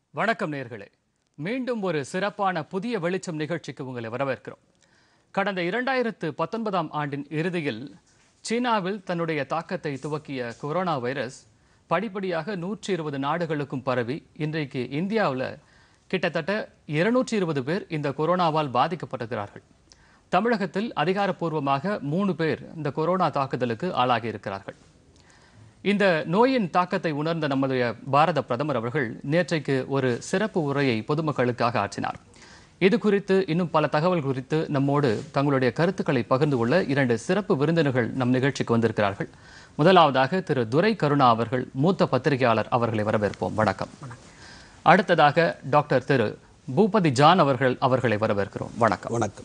வணக்கம் நேர்களே மீண்டும் ஒரு சிறப்பான புதிய வெளிச்சம் நிகழ்ச்சிக்கு உங்களை வரவேற்கிறோம் கடந்த இரண்டாயிரத்து பத்தொன்பதாம் ஆண்டின் இறுதியில் சீனாவில் தன்னுடைய தாக்கத்தை துவக்கிய கொரோனா வைரஸ் படிப்படியாக நூற்றி இருபது நாடுகளுக்கும் பரவி இன்றைக்கு இந்தியாவில் கிட்டத்தட்ட இருநூற்றி இருபது பேர் இந்த கொரோனாவால் பாதிக்கப்பட்டிருக்கிறார்கள் தமிழகத்தில் அதிகாரப்பூர்வமாக மூணு பேர் இந்த கொரோனா தாக்குதலுக்கு ஆளாகி இருக்கிறார்கள் இந்த நோயின் தாக்கத்தை உணர்ந்த நம்முடைய பாரத பிரதமர் அவர்கள் நேற்றைக்கு ஒரு சிறப்பு உரையை பொதுமக்களுக்காக ஆற்றினார் இது குறித்து இன்னும் பல தகவல் குறித்து நம்மோடு தங்களுடைய கருத்துக்களை பகிர்ந்து கொள்ள இரண்டு சிறப்பு விருந்தினர்கள் நம் நிகழ்ச்சிக்கு வந்திருக்கிறார்கள் முதலாவதாக திரு துரை கருணா அவர்கள் மூத்த பத்திரிகையாளர் அவர்களை வரவேற்போம் வணக்கம் அடுத்ததாக டாக்டர் திரு பூபதி ஜான் அவர்கள் அவர்களை வரவேற்கிறோம் வணக்கம் வணக்கம்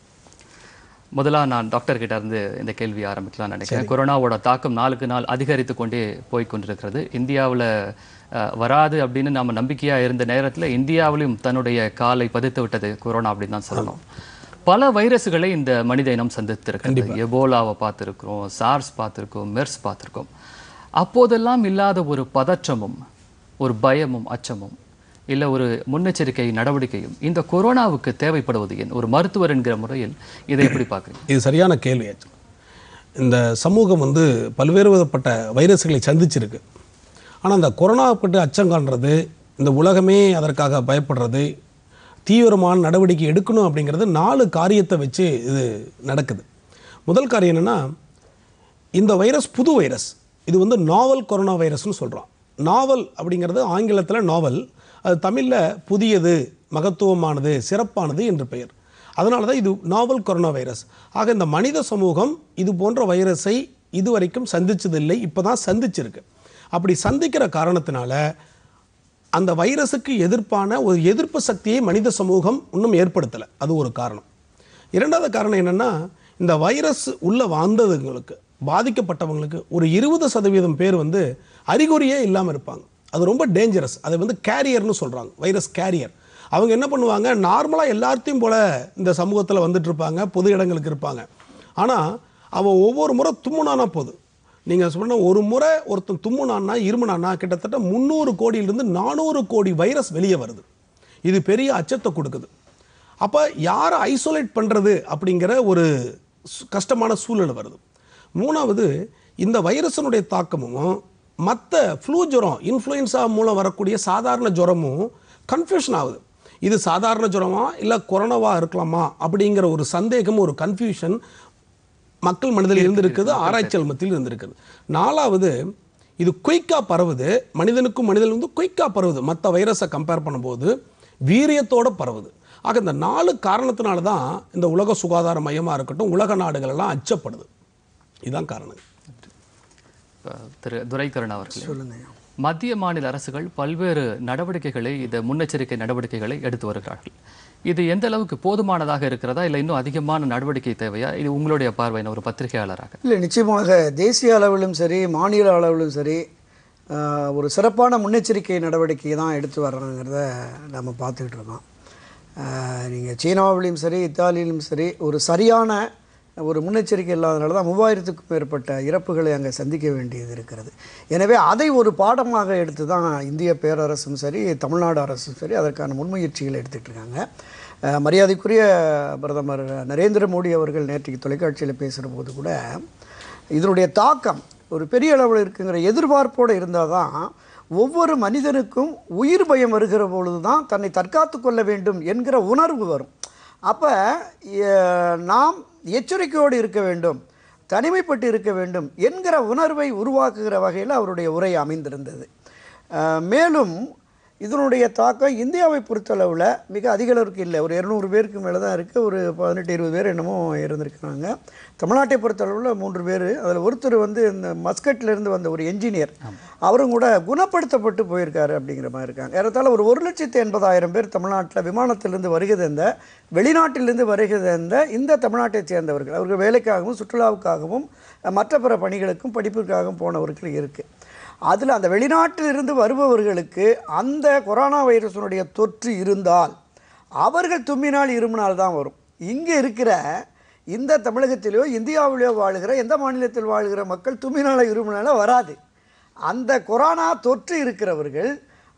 முதலா நான் டாக்டர் கிட்ட இருந்து இந்த கேள்வி ஆரம்பிக்கலாம் நினைக்கிறேன் கொரோனாவோட தாக்கம் நாளுக்கு நாள் அதிகரித்து கொண்டே போய் கொண்டிருக்கிறது இந்தியாவில் வராது அப்படின்னு நாம நம்பிக்கையா இருந்த நேரத்தில் இந்தியாவிலும் தன்னுடைய காலை பதித்து விட்டது கொரோனா அப்படின்னு தான் சொல்லணும் பல வைரஸ்களை இந்த மனித இனம் சந்தித்திருக்கிறது எபோலாவை பார்த்துருக்கிறோம் சார்ஸ் பார்த்துருக்கோம் மெர்ஸ் பார்த்துருக்கோம் அப்போதெல்லாம் இல்லாத ஒரு பதற்றமும் ஒரு பயமும் அச்சமும் இல்ல ஒரு முன்னெச்சரிக்கை நடவடிக்கையும் இந்த கொரோனாவுக்கு தேவைப்படுவது ஏன் ஒரு மருத்துவர் என்கிற முறையில் இதை எப்படி பார்க்குறீங்க இது சரியான கேள்வி ஆச்சு இந்த சமூகம் வந்து பல்வேறு விதப்பட்ட வைரஸ்களை சந்திச்சிருக்கு ஆனால் இந்த கொரோனா பற்றி அச்சம் காண்றது இந்த உலகமே அதற்காக பயப்படுறது தீவிரமான நடவடிக்கை எடுக்கணும் அப்படிங்கிறது நாலு காரியத்தை வச்சு இது நடக்குது முதல் காரியம் என்னென்னா இந்த வைரஸ் புது வைரஸ் இது வந்து நாவல் கொரோனா வைரஸ்னு சொல்கிறோம் நாவல் அப்படிங்கிறது ஆங்கிலத்தில் நாவல் அது தமிழில் புதியது மகத்துவமானது சிறப்பானது என்று பெயர் அதனால தான் இது நாவல் கொரோனா வைரஸ் ஆக இந்த மனித சமூகம் இது போன்ற வைரஸை இதுவரைக்கும் சந்திச்சதில்லை இப்போ தான் சந்திச்சிருக்கு அப்படி சந்திக்கிற காரணத்தினால அந்த வைரஸுக்கு எதிர்ப்பான ஒரு எதிர்ப்பு சக்தியை மனித சமூகம் இன்னும் ஏற்படுத்தலை அது ஒரு காரணம் இரண்டாவது காரணம் என்னென்னா இந்த வைரஸ் உள்ளே வாழ்ந்ததுங்களுக்கு பாதிக்கப்பட்டவங்களுக்கு ஒரு இருபது சதவீதம் பேர் வந்து அறிகுறியே இல்லாமல் இருப்பாங்க அது ரொம்ப டேஞ்சரஸ் அதை வந்து கேரியர்னு சொல்கிறாங்க வைரஸ் கேரியர் அவங்க என்ன பண்ணுவாங்க நார்மலாக எல்லாத்தையும் போல் இந்த சமூகத்தில் வந்துட்டு இருப்பாங்க பொது இடங்களுக்கு இருப்பாங்க ஆனால் அவன் ஒவ்வொரு முறை தும்முனானா போதும் நீங்கள் சொன்ன ஒரு முறை ஒருத்தன் தும்முனான்னா இருமுனான்னா கிட்டத்தட்ட முந்நூறு கோடியிலிருந்து நானூறு கோடி வைரஸ் வெளியே வருது இது பெரிய அச்சத்தை கொடுக்குது அப்போ யாரை ஐசோலேட் பண்ணுறது அப்படிங்கிற ஒரு சு- கஷ்டமான சூழல் வருது மூணாவது இந்த வைரஸினுடைய தாக்கமும் மற்ற ஃப்ளூ ஜுரம் இன்ஃப்ளூயன்ஸா மூலம் வரக்கூடிய சாதாரண ஜுரமும் கன்ஃபியூஷன் ஆகுது இது சாதாரண ஜுரமா இல்லை கொரோனாவா இருக்கலாமா அப்படிங்கிற ஒரு சந்தேகம் ஒரு கன்ஃபியூஷன் மக்கள் மனதில் இருந்திருக்குது ஆராய்ச்சியாளர் மத்தியில் இருந்திருக்குது நாலாவது இது குயிக்காக பரவுது மனிதனுக்கும் மனிதன் வந்து குயிக்காக பரவுது மற்ற வைரஸை கம்பேர் பண்ணும்போது வீரியத்தோட பரவுது ஆக இந்த நாலு காரணத்தினால தான் இந்த உலக சுகாதார மையமாக இருக்கட்டும் உலக நாடுகள் எல்லாம் அச்சப்படுது இதுதான் காரணம் அஹ், திரு துரைக்கருண் அவர்களே மத்திய மாநில அரசுகள் பல்வேறு நடவடிக்கைகளை இந்த முன்னெச்சரிக்கை நடவடிக்கைகளை எடுத்து வருகிறார்கள் இது எந்த அளவுக்கு போதுமானதாக இருக்கிறதா இல்லை இன்னும் அதிகமான நடவடிக்கை தேவையா இது உங்களுடைய பார்வையின் ஒரு பத்திரிகையாளராக இல்லை நிச்சயமாக தேசிய அளவிலும் சரி மாநில அளவிலும் சரி ஆஹ், ஒரு சிறப்பான முன்னெச்சரிக்கை நடவடிக்கை தான் எடுத்து வர்றாங்கிறத நம்ம பார்த்துக்கிட்டு இருக்கோம் நீங்கள் சீனாவிலையும் சரி இத்தாலியிலும் சரி ஒரு சரியான ஒரு முன்னெச்சரிக்கை இல்லாதனால தான் மூவாயிரத்துக்கும் மேற்பட்ட இறப்புகளை அங்கே சந்திக்க வேண்டியது இருக்கிறது எனவே அதை ஒரு பாடமாக எடுத்து தான் இந்திய பேரரசும் சரி தமிழ்நாடு அரசும் சரி அதற்கான முன்முயற்சிகளை எடுத்துகிட்டு இருக்காங்க அஹ், மரியாதைக்குரிய பிரதமர் நரேந்திர மோடி அவர்கள் நேற்றைக்கு தொலைக்காட்சியில் பேசுகிற போது கூட இதனுடைய தாக்கம் ஒரு பெரிய அளவில் இருக்குங்கிற எதிர்பார்ப்போடு இருந்தால் தான் ஒவ்வொரு மனிதனுக்கும் உயிர் பயம் வருகிற பொழுது தான் தன்னை தற்காத்து கொள்ள வேண்டும் என்கிற உணர்வு வரும் அப்போ நாம் எச்சரிக்கையோடு இருக்க வேண்டும் தனிமைப்பட்டு இருக்க வேண்டும் என்கிற உணர்வை உருவாக்குகிற வகையில் அவருடைய உரை அமைந்திருந்தது அஹ், மேலும் இதனுடைய தாக்கம் இந்தியாவை பொறுத்தளவில் மிக அதிக அளவுக்கு இல்லை ஒரு இரநூறு பேருக்கு மேலே தான் இருக்குது ஒரு பதினெட்டு இருபது பேர் என்னமோ இருந்திருக்கிறாங்க தமிழ்நாட்டை பொறுத்தளவில் மூன்று பேர் அதில் ஒருத்தர் வந்து இந்த மஸ்கட்ல இருந்து வந்த ஒரு என்ஜினியர் அவரும் கூட குணப்படுத்தப்பட்டு போயிருக்காரு அப்படிங்கிற மாதிரி இருக்காங்க ஏறத்தாழ ஒரு ஒரு லட்சத்து எண்பதாயிரம் பேர் தமிழ்நாட்டில் விமானத்திலிருந்து வருகை தந்த வெளிநாட்டிலிருந்து வருகை தந்த இந்த தமிழ்நாட்டைச் சேர்ந்தவர்கள் அவர்கள் வேலைக்காகவும் சுற்றுலாவுக்காகவும் மற்ற பிற பணிகளுக்கும் படிப்பிற்காகவும் போனவர்கள் இருக்குது அதில் அந்த வெளிநாட்டில் இருந்து வருபவர்களுக்கு அந்த கொரோனா வைரஸினுடைய தொற்று இருந்தால் அவர்கள் தும்மினால் இருமினால் தான் வரும் இங்கே இருக்கிற இந்த தமிழகத்திலேயோ இந்தியாவிலேயோ வாழுகிற எந்த மாநிலத்தில் வாழுகிற மக்கள் தும்மினால இருமினால வராது அந்த கொரோனா தொற்று இருக்கிறவர்கள்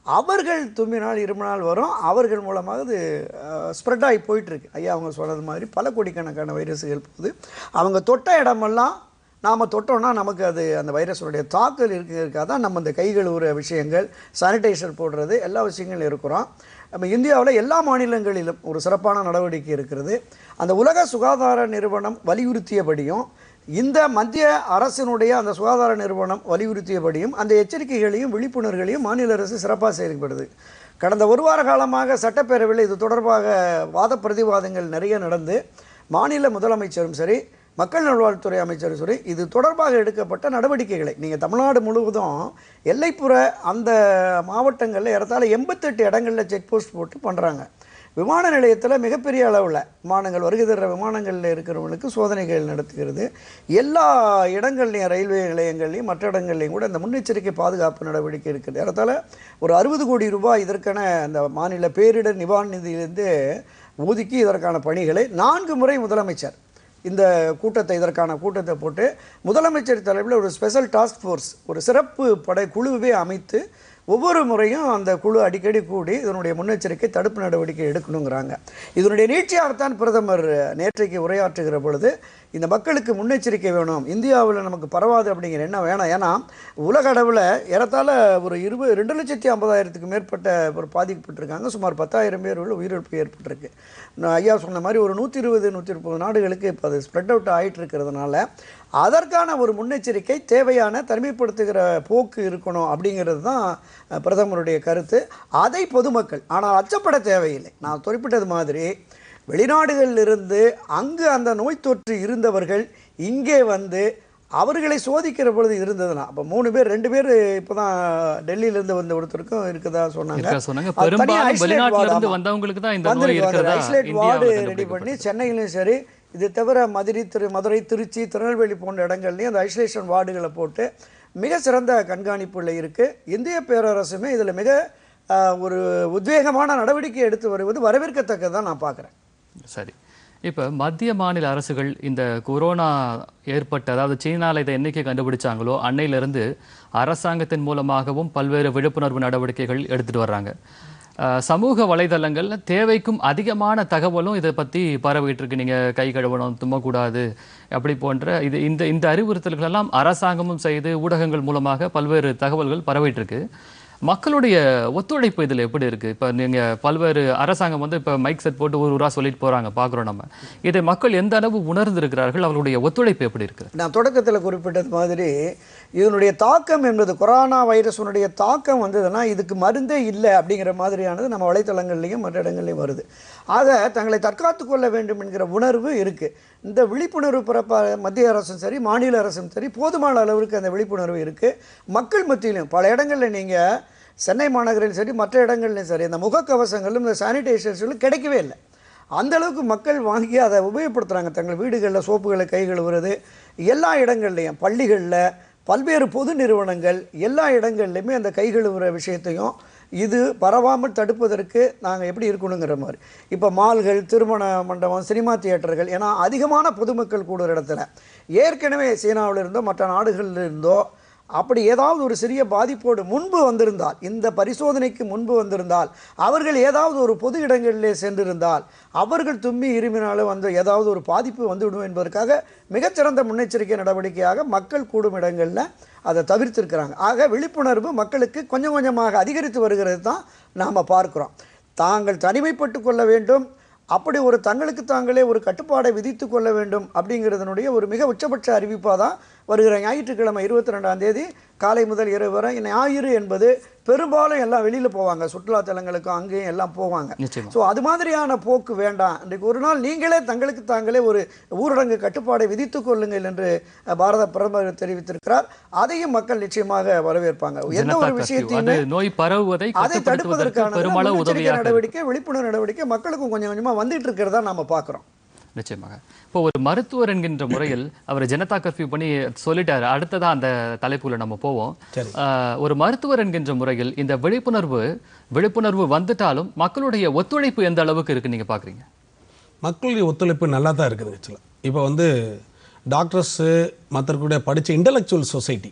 அவர்கள் தும்பினால் இருமினால் வரும் அவர்கள் மூலமாக அது ஸ்ப்ரெட் ஆகி போயிட்டுருக்கு ஐயா அவங்க சொன்னது மாதிரி பல கோடிக்கணக்கான வைரஸுகள் போகுது அவங்க தொட்ட இடமெல்லாம் நாம் தொட்டோம்னா நமக்கு அது அந்த வைரஸுடைய தாக்கல் இருக்கிறதுக்காக தான் நம்ம இந்த கை கழுவுற விஷயங்கள் சானிடைசர் போடுறது எல்லா விஷயங்களும் இருக்கிறோம் நம்ம இந்தியாவில் எல்லா மாநிலங்களிலும் ஒரு சிறப்பான நடவடிக்கை இருக்கிறது அந்த உலக சுகாதார நிறுவனம் வலியுறுத்தியபடியும் இந்த மத்திய அரசினுடைய அந்த சுகாதார நிறுவனம் வலியுறுத்தியபடியும் அந்த எச்சரிக்கைகளையும் விழிப்புணர்வுகளையும் மாநில அரசு சிறப்பாக செயல்படுது கடந்த ஒரு வார காலமாக சட்டப்பேரவையில் இது தொடர்பாக வாத பிரதிவாதங்கள் நிறைய நடந்து மாநில முதலமைச்சரும் சரி மக்கள் நல்வாழ்வுத்துறை அமைச்சரும் சரி இது தொடர்பாக எடுக்கப்பட்ட நடவடிக்கைகளை நீங்கள் தமிழ்நாடு முழுவதும் எல்லைப்புற அந்த மாவட்டங்களில் ஏறத்தாழ எண்பத்தெட்டு இடங்களில் செக் போஸ்ட் போட்டு பண்ணுறாங்க விமான நிலையத்தில் மிகப்பெரிய அளவில் விமானங்கள் வருகை தர விமானங்களில் இருக்கிறவங்களுக்கு சோதனைகள் நடத்துகிறது எல்லா இடங்கள்லையும் ரயில்வே நிலையங்கள்லையும் மற்ற இடங்கள்லையும் கூட இந்த முன்னெச்சரிக்கை பாதுகாப்பு நடவடிக்கை இருக்குது ஏறத்தாழ ஒரு அறுபது கோடி ரூபாய் இதற்கான அந்த மாநில பேரிடர் நிவாரண நிதியிலிருந்து ஒதுக்கி இதற்கான பணிகளை நான்கு முறை முதலமைச்சர் இந்த கூட்டத்தை இதற்கான கூட்டத்தை போட்டு முதலமைச்சர் தலைவில் ஒரு ஸ்பெஷல் டாஸ்க் ஃபோர்ஸ் ஒரு சிறப்பு படை குழுவே அமைத்து ஒவ்வொரு முறையும் அந்த குழு அடிக்கடி கூடி இதனுடைய முன்னெச்சரிக்கை தடுப்பு நடவடிக்கை எடுக்கணுங்கிறாங்க இதனுடைய நீட்சியாகத்தான் பிரதமர் நேற்றைக்கு உரையாற்றுகிற பொழுது இந்த மக்களுக்கு முன்னெச்சரிக்கை வேணும் இந்தியாவில் நமக்கு பரவாது அப்படிங்கிற எண்ணம் வேணாம் ஏன்னா உலக அளவில் ஏறத்தாழ ஒரு இருபது ரெண்டு லட்சத்தி ஐம்பதாயிரத்துக்கு மேற்பட்ட ஒரு பாதிக்கப்பட்டிருக்காங்க சுமார் பத்தாயிரம் பேர் உள்ள உயிரிழப்பு ஏற்பட்டிருக்கு நான் ஐயா சொன்ன மாதிரி ஒரு நூற்றி இருபது நூற்றி முப்பது நாடுகளுக்கு இப்போ அது ஸ்ப்ரெட் அவுட் ஆகிட்டு இருக்கிறதுனால அதற்கான ஒரு முன்னெச்சரிக்கை தேவையான தனிமைப்படுத்துகிற போக்கு இருக்கணும் அப்படிங்கிறது தான் அஹ், பிரதமருடைய கருத்து அதை பொதுமக்கள் ஆனால் அச்சப்பட தேவையில்லை நான் குறிப்பிட்டது மாதிரி வெளிநாடுகளிலிருந்து அங்கு அந்த நோய் தொற்று இருந்தவர்கள் இங்கே வந்து அவர்களை சோதிக்கிற பொழுது இருந்ததுன்னா அப்போ மூணு பேர் ரெண்டு பேர் இப்போ தான் டெல்லியிலேருந்து வந்த ஒருத்தருக்கும் இருக்குதா சொன்னாங்க இருக்கா சொன்னாங்க அது தனியா பெரும்பாலும் isolate வெளிநாட்டுல ward, இருந்து ஆமா. வந்தவங்களுக்கு தான் இந்த நோய் வந்திருக்கு, இருக்கிறதா வந்திருக்கு. ஐசோலேட் வார்டு இந்தியாவில் ரெடி பண்ணி சென்னையிலும் சரி இது தவிர மதுரை திரு மதுரை திருச்சி திருநெல்வேலி போன்ற இடங்கள்லையும் அந்த ஐசோலேஷன் வார்டுகளை போட்டு மிக சிறந்த கண்காணிப்புல இருக்குது இந்திய பேரரசுமே இதில் மிக ஆஹ், ஒரு உத்வேகமான நடவடிக்கை எடுத்து வருவது வரவேற்கத்தக்கதான் நான் பார்க்குறேன் சரி இப்போ மத்திய மாநில அரசுகள் இந்த கொரோனா ஏற்பட்ட அதாவது சீனால இதை என்னைக்கு கண்டுபிடிச்சாங்களோ அன்னையிலிருந்து அரசாங்கத்தின் மூலமாகவும் பல்வேறு விழிப்புணர்வு நடவடிக்கைகள் எடுத்துட்டு வர்றாங்க அஹ், சமூக வலைதளங்கள்ல தேவைக்கும் அதிகமான தகவலும் இதை பத்தி பரவிட்டு இருக்கு நீங்க கை கழுவணும் தும்மக்கூடாது அப்படி போன்ற இது இந்த இந்த அறிவுறுத்தல்கள் எல்லாம் அரசாங்கமும் செய்து ஊடகங்கள் மூலமாக பல்வேறு தகவல்கள் பரவிட்டு இருக்கு மக்களுடைய ஒத்துழைப்பு இதில் எப்படி இருக்கு இப்போ நீங்க பல்வேறு அரசாங்கம் வந்து இப்போ மைக் செட் போட்டு ஒரு ஊரா சொல்லிட்டு போறாங்க பார்க்குறோம் நம்ம இதை மக்கள் எந்த அளவு உணர்ந்திருக்கிறார்கள் அவர்களுடைய ஒத்துழைப்பு எப்படி இருக்கு நான் தொடக்கத்தில் குறிப்பிட்டது மாதிரி இதனுடைய தாக்கம் என்பது கொரோனா வைரஸுனுடைய தாக்கம் வந்ததுன்னா இதுக்கு மருந்தே இல்லை அப்படிங்கிற மாதிரியானது நம்ம வலைத்தளங்கள்லையும் மற்ற இடங்கள்லையும் வருது ஆக தங்களை தற்காத்து கொள்ள வேண்டும் என்கிற உணர்வு இருக்குது இந்த விழிப்புணர்வு பிறப்ப மத்திய அரசும் சரி மாநில அரசும் சரி போதுமான அளவிற்கு அந்த விழிப்புணர்வு இருக்குது மக்கள் மத்தியிலும் பல இடங்களில் நீங்கள் சென்னை மாநகரில் சரி மற்ற இடங்கள்லையும் சரி இந்த முகக்கவசங்களும் இந்த சானிடைசர்ஸும் கிடைக்கவே இல்லை அந்த அளவுக்கு மக்கள் வாங்கி அதை உபயோகப்படுத்துகிறாங்க தங்கள் வீடுகளில் சோப்புகளை கை கழுவுறது எல்லா இடங்கள்லையும் பள்ளிகளில் பல்வேறு பொது நிறுவனங்கள் எல்லா இடங்கள்லையுமே அந்த கை கழுவுற விஷயத்தையும் இது பரவாமல் தடுப்பதற்கு நாங்கள் எப்படி இருக்கணுங்கிற மாதிரி இப்போ மால்கள் திருமண மண்டபம் சினிமா தியேட்டர்கள் ஏன்னா அதிகமான பொதுமக்கள் கூடுற இடத்துல ஏற்கனவே சீனாவில் இருந்தோ மற்ற நாடுகளில் இருந்தோ அப்படி ஏதாவது ஒரு சிறிய பாதிப்போடு முன்பு வந்திருந்தால் இந்த பரிசோதனைக்கு முன்பு வந்திருந்தால் அவர்கள் ஏதாவது ஒரு பொது இடங்களிலே சென்றிருந்தால் அவர்கள் தும்மி இருமினாலும் வந்து ஏதாவது ஒரு பாதிப்பு வந்துவிடும் என்பதற்காக மிகச்சிறந்த முன்னெச்சரிக்கை நடவடிக்கையாக மக்கள் கூடும் இடங்களில் அதை தவிர்த்திருக்கிறாங்க ஆக விழிப்புணர்வு மக்களுக்கு கொஞ்சம் கொஞ்சமாக அதிகரித்து வருகிறது தான் நாம் பார்க்குறோம் தாங்கள் தனிமைப்பட்டு கொள்ள வேண்டும் அப்படி ஒரு தங்களுக்கு தாங்களே ஒரு கட்டுப்பாடை விதித்து கொள்ள வேண்டும் அப்படிங்கிறதனுடைய ஒரு மிக உச்சபட்ச அறிவிப்பாக தான் வருகிற ஞாயிற்றுக்கிழமை இருபத்தி ரெண்டாம் தேதி காலை முதல் இரவு வரை ஞாயிறு என்பது பெரும்பாலும் எல்லாம் வெளியில் போவாங்க சுற்றுலா தலங்களுக்கும் அங்கேயும் எல்லாம் போவாங்க நிச்சயமா ஸோ அது மாதிரியான போக்கு வேண்டாம் இன்றைக்கு ஒரு நாள் நீங்களே தங்களுக்கு தாங்களே ஒரு ஊரடங்கு கட்டுப்பாடை விதித்துக் கொள்ளுங்கள் என்று அஹ், பாரத பிரதமர் தெரிவித்திருக்கிறார் அதையும் மக்கள் நிச்சயமாக வரவேற்பாங்க எந்த ஜனதா ஒரு கர்ஃபியூ விஷயத்தையுமே அது நோய் பரவுவதை அதை கட்டுப்படுத்துவதற்கு தடுப்பதற்கான பெருமளவு முன்னெச்சரிக்கை உதவியாக இருக்கு. நடவடிக்கை விழிப்புணர்வு நடவடிக்கை மக்களுக்கும் கொஞ்சம் கொஞ்சமா வந்துட்டு இருக்கிறதா நாம பார்க்குறோம் நிச்சயமாக இப்போ ஒரு மருத்துவர் என்கின்ற முறையில் அவர் ஜனதா கர்ஃபியூ பண்ணி சொல்லிட்டாரு அடுத்ததா அந்த தலைப்புல நம்ம போவோம் சரி. ஆஹ், ஒரு மருத்துவர் என்கின்ற முறையில் இந்த விழிப்புணர்வு விழிப்புணர்வு வந்துட்டாலும் மக்களுடைய ஒத்துழைப்பு எந்த அளவுக்கு இருக்கு நீங்க பாக்குறீங்க மக்களுடைய ஒத்துழைப்பு நல்லா தான் இருக்குது ஆக்சுவலாக இப்போ வந்து டாக்டர்ஸு மற்றக்கூடிய படித்த இன்டலெக்சுவல் சொசைட்டி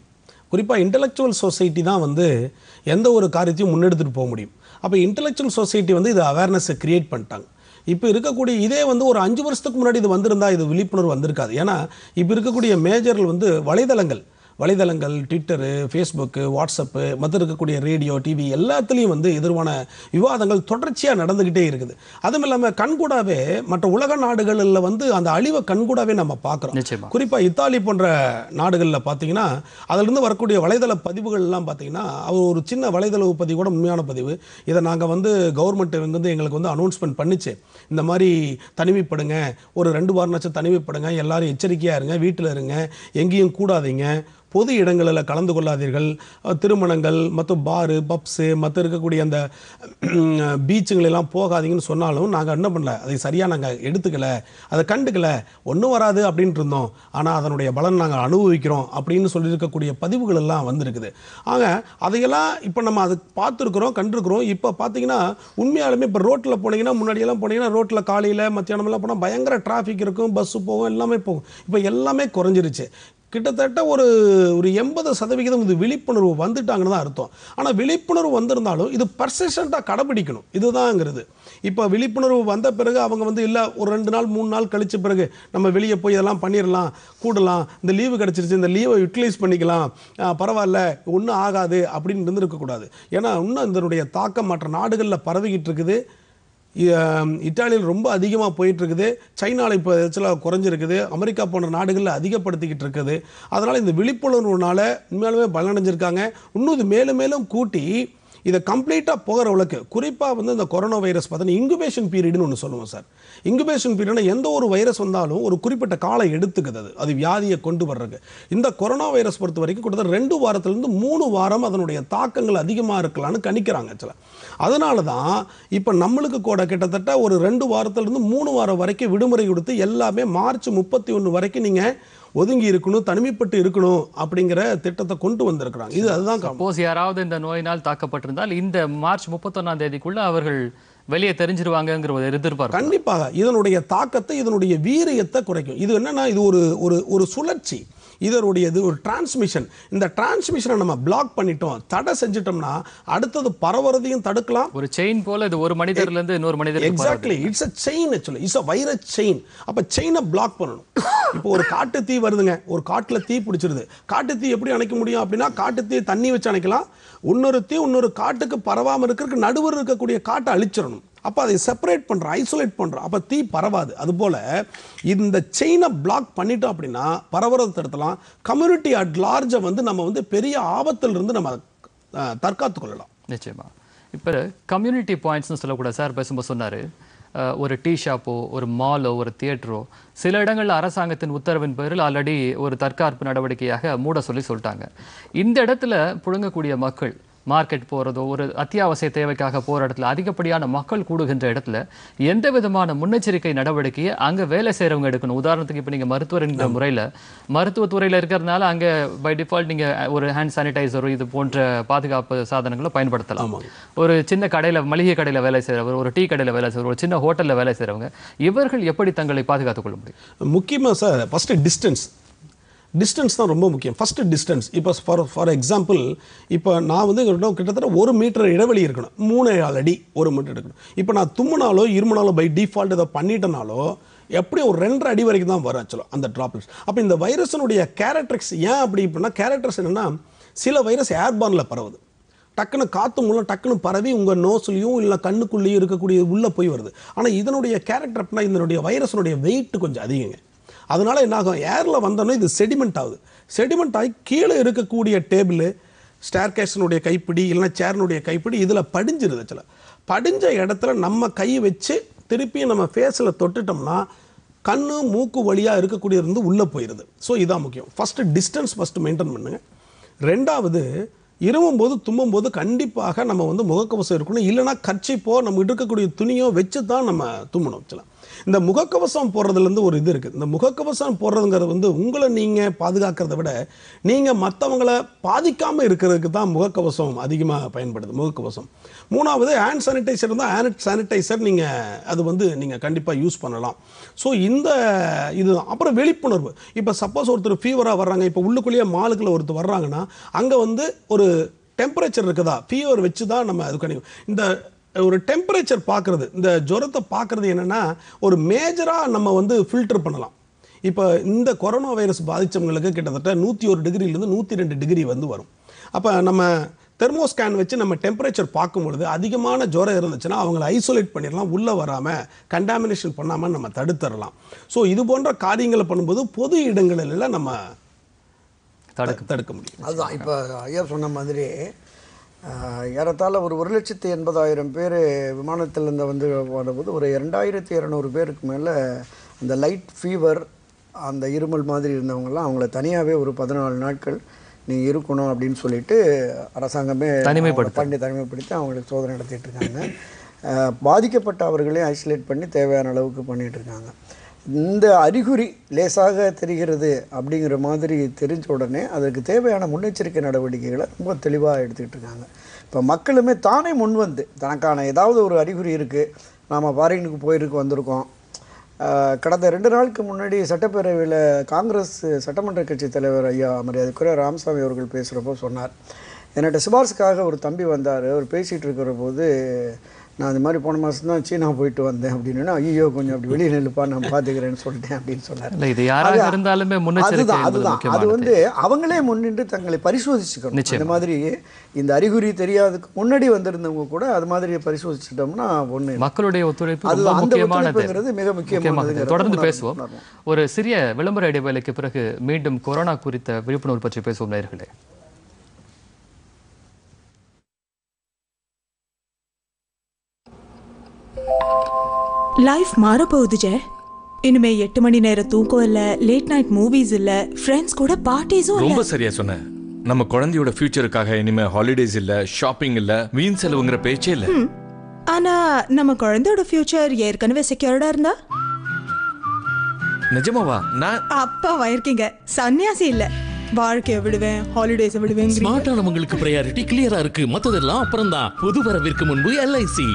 குறிப்பாக இன்டலெக்சுவல் சொசைட்டி தான் வந்து எந்த ஒரு காரியத்தையும் முன்னெடுத்துட்டு போக முடியும் அப்போ இன்டலெக்சுவல் சொசைட்டி வந்து இது அவேர்னஸை கிரியேட் பண்ணிட்டாங்க இப்போ இருக்கக்கூடிய இதே வந்து ஒரு அஞ்சு வருஷத்துக்கு முன்னாடி இது வந்திருந்தா இது விழிப்புணர்வு வந்திருக்காது ஏன்னா இப்போ இருக்கக்கூடிய மேஜர்கள் வந்து வலைதளங்கள் வலைதளங்கள் ட்விட்டரு ஃபேஸ்புக்கு வாட்ஸ்அப்பு மற்ற இருக்கக்கூடிய ரேடியோ டிவி எல்லாத்துலேயும் வந்து எதிர்வான விவாதங்கள் தொடர்ச்சியாக நடந்துக்கிட்டே இருக்குது அதுவும் இல்லாமல் கண்கூடாவே மற்ற உலக நாடுகளில் வந்து அந்த அழிவை கண்கூடாவே நம்ம பார்க்குறோம் நிச்சயமா குறிப்பாக இத்தாலி போன்ற நாடுகளில் பார்த்தீங்கன்னா அதிலிருந்து வரக்கூடிய வலைதள பதிவுகள்லாம் பார்த்தீங்கன்னா அவர் ஒரு சின்ன வலைதள பதிவு கூட உண்மையான பதிவு இதை நாங்கள் வந்து கவர்மெண்ட் வந்து எங்களுக்கு வந்து அனௌன்ஸ்மெண்ட் பண்ணிச்சு இந்த மாதிரி தனிமைப்படுங்க ஒரு ரெண்டு வாரம் தனிமைப்படுங்க எல்லாரும் எச்சரிக்கையாக இருங்க வீட்டில் இருங்க எங்கேயும் கூடாதீங்க பொது இடங்களில் கலந்து கொள்ளாதீர்கள் அஹ், திருமணங்கள் மற்றும் பாரு பப்ஸு மற்ற இருக்கக்கூடிய அந்த பீச்சுங்களெல்லாம் போகாதீங்கன்னு சொன்னாலும் நாங்கள் என்ன பண்ணல அதை சரியாக நாங்கள் எடுத்துக்கல அதை கண்டுக்கல ஒன்றும் வராது அப்படின்ட்டு இருந்தோம் ஆனால் அதனுடைய பலன் நாங்கள் அனுபவிக்கிறோம் அப்படின்னு சொல்லியிருக்கக்கூடிய பதிவுகள் எல்லாம் வந்திருக்குது ஆக அதையெல்லாம் இப்போ நம்ம அது பார்த்துருக்குறோம் கண்டிருக்கிறோம் இப்போ பார்த்தீங்கன்னா உண்மையாலுமே இப்போ ரோட்டில் போனீங்கன்னா முன்னாடியெல்லாம் போனீங்கன்னா ரோட்டில் காலையில் மத்தியானமெல்லாம் போனால் பயங்கர டிராஃபிக் இருக்கும் பஸ்ஸு போகும் எல்லாமே போகும் இப்போ எல்லாமே குறைஞ்சிருச்சு கிட்டத்தட்ட ஒரு ஒரு எண்பது சதவிகிதம் இது விழிப்புணர்வு வந்துட்டாங்கன்னு தான் அர்த்தம் ஆனால் விழிப்புணர்வு வந்திருந்தாலும் இது பர்சிஸ்டண்ட்டாக கடைபிடிக்கணும் இதுதாங்கிறது இப்போ விழிப்புணர்வு வந்த பிறகு அவங்க வந்து இல்லை ஒரு ரெண்டு நாள் மூணு நாள் கழிச்ச பிறகு நம்ம வெளியே போய் இதெல்லாம் பண்ணிடலாம் கூடலாம் இந்த லீவு கிடச்சிருச்சு இந்த லீவை யூட்டிலைஸ் பண்ணிக்கலாம் ஆ, பரவாயில்ல ஒன்றும் ஆகாது அப்படின்னு இருந்திருக்கக்கூடாது ஏன்னா இன்னும் இதனுடைய தாக்கம் மற்ற நாடுகளில் பரவிக்கிட்டு இருக்குது இ- இத்தாலியில் ரொம்ப அதிகமாக போயிட்டு இருக்குது சைனாவில் இப்போ ஆக்சுவலாக குறைஞ்சிருக்குது அமெரிக்கா போன்ற நாடுகளில் அதிகப்படுத்திக்கிட்டு இருக்குது அதனால் இந்த விழிப்புணர்வுனால உண்மையாலுமே பலனடைஞ்சிருக்காங்க இன்னும் இது மேலும் மேலும் கூட்டி இதை கம்ப்ளீட்டாக போகிற அளவுக்கு குறிப்பாக வந்து இந்த கொரோனா வைரஸ் பார்த்தீங்கன்னா இன்குபேஷன் பீரியட்னு ஒன்று சொல்லுவோம் சார் இன்குபேஷன் பீரியட்னா எந்த ஒரு வைரஸ் வந்தாலும் ஒரு குறிப்பிட்ட காலம் எடுத்துக்குது அது அது வியாதியை கொண்டு வர்றதுக்கு இந்த கொரோனா வைரஸ் பொறுத்த வரைக்கும் கிட்டத்தட்ட ரெண்டு வாரத்திலிருந்து மூணு வாரம் அதனுடைய தாக்கங்கள் அதிகமாக இருக்கலாம்னு கணிக்கிறாங்க ஆக்சுவலாக அதனால தான் இப்போ நம்மளுக்கு கூட கிட்டத்தட்ட ஒரு ரெண்டு வாரத்திலிருந்து மூணு வாரம் வரைக்கும் விடுமுறை கொடுத்து எல்லாமே மார்ச் முப்பத்தி ஒன்று வரைக்கும் நீங்கள் ஒதுங்கி இருக்கணும் தனிமைப்பட்டு இருக்கணும் அப்படிங்கிற திட்டத்தை கொண்டு வந்திருக்கிறாங்க இது அதுதான் காரணம். சப்போஸ் யாராவது இந்த நோயினால் தாக்கப்பட்டிருந்தால் இந்த மார்ச் முப்பத்தொன்னாம் தேதிக்குள்ள அவர்கள் வெளியே தெரிஞ்சிருவாங்கங்கிற ஒரு எதிர்பார்ப்பு கண்டிப்பாக இதனுடைய தாக்கத்தை இதனுடைய வீரியத்தை குறைக்கும் இது என்னன்னா இது ஒரு ஒரு ஒரு சுழற்சி இதனுடைய இது ஒரு டிரான்ஸ்மிஷன் இந்த டிரான்ஸ்மிஷனை நம்ம பிளாக் பண்ணிட்டோம் தடை செஞ்சிட்டோம்னா அடுத்தது பரவுறதையும் தடுக்கலாம் ஒரு செயின் போல இது ஒரு மனிதர்ல இருந்து இன்னொரு மனிதருக்கு பரவுது. Exactly it's a chain actually it's a virus chain அப்போ செயினை பிளாக் பண்ணணும் இப்போ ஒரு காட்டு தீ வருதுங்க ஒரு காட்டில் தீ பிடிச்சிருது காட்டு தீ எப்படி அணைக்க முடியும் அப்படின்னா காட்டு தீ தண்ணி வச்சு அணைக்கலாம் இன்னொரு தீ இன்னொரு காட்டுக்கு பரவாமல் இருக்கிறதுக்கு நடுவர் இருக்கக்கூடிய காட்டை அழிச்சிடணும் அப்போ அதை செப்பரேட் பண்ணுறோம் ஐசோலேட் பண்ணுறோம் அப்போ தீ பரவாது அதுபோல் இந்த செயினை பிளாக் பண்ணிட்டோம் அப்படின்னா பரவுறதை தடுத்தலாம் கம்யூனிட்டி அட் லார்ஜை வந்து நம்ம வந்து பெரிய ஆபத்திலிருந்து நம்ம அஹ், தற்காத்து கொள்ளலாம் நிச்சயமா இப்போ கம்யூனிட்டி பாயிண்ட்ஸ்னு சொல்லக்கூட சார் பேசும்போது சொன்னாரு அஹ், ஒரு டீ ஷாப்போ ஒரு மாலோ ஒரு தியேட்டரோ சில இடங்கள்ல அரசாங்கத்தின் உத்தரவின் பேரில் ஆல்ரெடி ஒரு தற்காப்பு நடவடிக்கையாக மூட சொல்லி சொல்லிட்டாங்க இந்த இடத்துல புழங்கக்கூடிய மக்கள் மார்க்கெட் போகிறதோ ஒரு அத்தியாவசிய தேவைக்காக போகிற இடத்துல அதிகப்படியான மக்கள் கூடுகின்ற இடத்துல எந்த விதமான முன்னெச்சரிக்கை நடவடிக்கையை அங்கே வேலை செய்கிறவங்க எடுக்கணும் உதாரணத்துக்கு இப்போ நீங்கள் மருத்துவர்ங்கிற முறையில் மருத்துவத்துறையில் இருக்கிறதுனால அங்கே பை டிஃபால்ட் நீங்கள் ஒரு ஹேண்ட் சானிடைசர் இது போன்ற பாதுகாப்பு சாதனங்களை பயன்படுத்தலாம் ஆமாங்க. ஒரு சின்ன கடையில் மளிகை கடையில் வேலை செய்கிறவர் ஒரு டீ கடையில் வேலை செய்கிறவர் ஒரு சின்ன ஹோட்டலில் வேலை செய்கிறவங்க இவர்கள் எப்படி தங்களை பாதுகாத்துக் கொள்ள முடியும் முக்கியமாக சார் ஃபஸ்ட்டு டிஸ்டன்ஸ் டிஸ்டன்ஸ் தான் ரொம்ப முக்கியம் ஃபஸ்ட்டு டிஸ்டன்ஸ் இப்போ ஃபார் ஃபார் எக்ஸாம்பிள் இப்போ நான் வந்து எங்கள்கிட்ட கிட்டத்தட்ட ஒரு மீட்டர் இடைவெளி இருக்கணும் மூணு ஆள் அடி ஒரு மீட்டர் எடுக்கணும் இப்போ நான் தும்முனாலோ இருமுனாலோ பை டிஃபால்ட் இதை பண்ணிட்டனாலோ எப்படி ஒரு ரெண்டரை அடி வரைக்கும் தான் வரும் ஆக்சுவலாக அந்த ட்ராப்லெட்ஸ் அப்போ இந்த வைரஸினுடைய கேரக்டர்ஸ் ஏன் அப்படி இப்படின்னா கேரக்டர்ஸ் என்னென்னா சில வைரஸ் ஏர்பார்னில் பரவுது டக்குன்னு காற்று மூலம் டக்குன்னு பரவி உங்கள் நோஸ்லையும் இல்லை கண்ணுக்குள்ளேயும் இருக்கக்கூடிய உள்ளே போய் வருது ஆனால் இதனுடைய கேரக்டர் அப்படின்னா இதனுடைய வைரஸினுடைய வெயிட் கொஞ்சம் அதிகங்க அதனால என்ன ஆகும் ஏரில் வந்தோன்னே இது செடிமெண்ட் ஆகுது செடிமெண்ட் ஆகி கீழே இருக்கக்கூடிய டேபிள் ஸ்டேர்கேஸினுடைய கைப்பிடி இல்லைன்னா சேரனுடைய கைப்பிடி இதில் படிஞ்சிருது சில படிஞ்ச இடத்துல நம்ம கை வச்சு திருப்பி நம்ம ஃபேஸில் தொட்டுட்டோம்னா கண்ணு மூக்கு வழியாக இருக்கக்கூடிய இருந்து உள்ளே போயிடுது ஸோ இதான் முக்கியம் ஃபஸ்ட்டு டிஸ்டன்ஸ் ஃபஸ்ட்டு மெயின்டைன் பண்ணுங்க ரெண்டாவது இருமும் போது தும்மும் போது கண்டிப்பாக நம்ம வந்து முகக்கவசம் இருக்கணும் இல்லைன்னா கர்ச்சிப்போ நம்ம இருக்கக்கூடிய துணியோ வச்சு தான் நம்ம தும்மணும் ஆக்சுவலாக இந்த முகக்கவசம் போடுறதுலேருந்து ஒரு இது இருக்குது இந்த முகக்கவசம் போடுறதுங்கிறது வந்து உங்களை நீங்கள் பாதுகாக்கிறத விட நீங்கள் மற்றவங்களை பாதிக்காமல் இருக்கிறதுக்கு தான் முகக்கவசம் அதிகமாக பயன்படுது முகக்கவசம் மூணாவது ஹேண்ட் சானிடைசர் தான் ஹேண்ட் சானிடைசர் நீங்கள் அது வந்து நீங்கள் கண்டிப்பாக யூஸ் பண்ணலாம் ஸோ இந்த இதுதான் அப்புறம் விழிப்புணர்வு இப்போ சப்போஸ் ஒருத்தர் ஃபீவராக வர்றாங்க இப்போ உள்ளுக்குள்ளேயே மாலுக்குள்ள ஒருத்தர் வர்றாங்கன்னா அங்கே வந்து ஒரு டெம்பரேச்சர் இருக்குதா ஃபீவர் வச்சு தான் நம்ம அது கணிக்கும் இந்த ஒரு டெம்பரேச்சர் பார்க்குறது இந்த ஜுரத்தை பார்க்குறது என்னென்னா ஒரு மேஜராக நம்ம வந்து ஃபில்டர் பண்ணலாம் இப்போ இந்த கொரோனா வைரஸ் பாதித்தவங்களுக்கு கிட்டத்தட்ட நூற்றி ஒரு டிகிரிலேருந்து நூற்றி ரெண்டு டிகிரி வந்து வரும் அப்போ நம்ம தெர்மோஸ்கேன் வச்சு நம்ம டெம்பரேச்சர் பார்க்கும் பொழுது அதிகமான ஜுரம் இருந்துச்சுன்னா அவங்கள ஐசோலேட் பண்ணிடலாம் உள்ளே வராமல் கண்டாமினேஷன் பண்ணாமல் நம்ம தடுத்துடலாம் ஸோ இது போன்ற காரியங்களை பண்ணும்போது பொது இடங்களில் நம்ம தடுக்க தடுக்க முடியும் அதுதான் இப்போ ஐயா சொன்ன மாதிரி ஆஹ், ஏறத்தாழ ஒரு ஒரு லட்சத்தி எண்பதாயிரம் பேர் விமானத்திலேருந்து வந்து வரும்போது ஒரு ரெண்டாயிரத்தி இரநூறு பேருக்கு மேலே அந்த லைட் ஃபீவர் அந்த இருமல் மாதிரி இருந்தவங்கலாம் அவங்கள தனியாகவே ஒரு பதினாலு நாட்கள் நீ இருக்கணும் அப்படின்னு சொல்லிட்டு அரசாங்கமே தனிமைப்படுத்து. பண்ணி தனிமைப்படுத்தி அவங்களுக்கு சோதனை நடத்திட்டு இருக்காங்க ஆஹ், பாதிக்கப்பட்ட அவர்களையும் ஐசோலேட் பண்ணி தேவையான அளவுக்கு பண்ணிட்டு இருக்காங்க இந்த அறிகுறி லேசாக தெரிகிறது அப்படிங்கிற மாதிரி தெரிஞ்ச உடனே அதற்கு தேவையான முன்னெச்சரிக்கை நடவடிக்கைகளை ரொம்ப தெளிவாக எடுத்துக்கிட்டு இருக்காங்க இப்போ மக்களுமே தானே முன் வந்து தனக்கான ஏதாவது ஒரு அறிகுறி இருக்குது நாம் ஃபாரினுக்கு போயிருக்கு வந்திருக்கோம் ஆஹ் கடந்த ரெண்டு நாளுக்கு முன்னாடி சட்டப்பேரவையில் காங்கிரஸ் சட்டமன்ற கட்சி தலைவர் ஐயா மரியாதைக்குரிய ராமசாமி அவர்கள் பேசுகிறப்போ சொன்னார் என்னட்ட சிபார்சுக்காக ஒரு தம்பி வந்தார் அவர் பேசிகிட்டு இருக்கிற போது நான் இந்த மாதிரி போன மாதம் தான் சீனா போயிட்டு வந்தேன் அப்படின்னு ஐயோ கொஞ்சம் அப்படி வெளியே நில்லுப்பா நான் பார்த்துக்கிறேன்னு சொல்லிட்டேன் அப்படின்னு சொன்னார் இல்ல இது யாராக அது- இருந்தாலுமே முன்னெச்சரிக்கை அதுதான் என்பது அதுதான் அது முக்கியமானது வந்து அவங்களே முன்னின்று தங்களை பரிசோதிச்சுக்கணும் நிச்சயமா. இந்த மாதிரி இந்த அறிகுறி தெரியாதுக்கு முன்னாடி வந்திருந்தவங்க கூட அது மாதிரி பரிசோதிச்சிட்டோம்னா ஒன்று மக்களுடைய ஒத்துழைப்பு அது ரொம்ப அந்த முக்கியமானது ஒத்துழைப்புங்கிறது மிக முக்கியமானதுங்கிறத தொடர்ந்து உணர்வு- பேசுவோம் உணர்வோம். ஒரு சிறிய விளம்பர இடைவேளைக்கு பிறகு மீண்டும் கொரோனா குறித்த விழிப்புணர்வு பற்றி பேசுவோம் நேயர்களே லைஃப் மாறப்போகுது ஜெ இனிமே எட்டு மணி நேரம் தூக்கம் இல்ல லேட் நைட் மூவிஸ் இல்ல ஃப்ரெண்ட்ஸ் கூட பார்ட்டிஸும் இல்ல ரொம்ப சரியா சொன்ன நம்ம குழந்தையோட ஃபியூச்சருக்காக இனிமே ஹாலிடேஸ் இல்ல ஷாப்பிங் இல்ல வீண் செலவுங்கிற பேச்சே இல்ல ஆனா நம்ம குழந்தையோட ஃபியூச்சர் ஏற்கனவே செக்யூர்டா இருந்தா நிஜமாவா நான் அப்பாவா இருக்கீங்க சன்னியாசி இல்ல வாழ்க்கைய விடுவேன் ஹாலிடேஸை விடுவேன் ஸ்மார்ட்டானவங்களுக்கு ப்ரையாரிட்டி கிளியரா இருக்கு மத்ததெல்லாம் அப்புறம் தான் புது வரவிற்கு முன்பு எல்ஐசி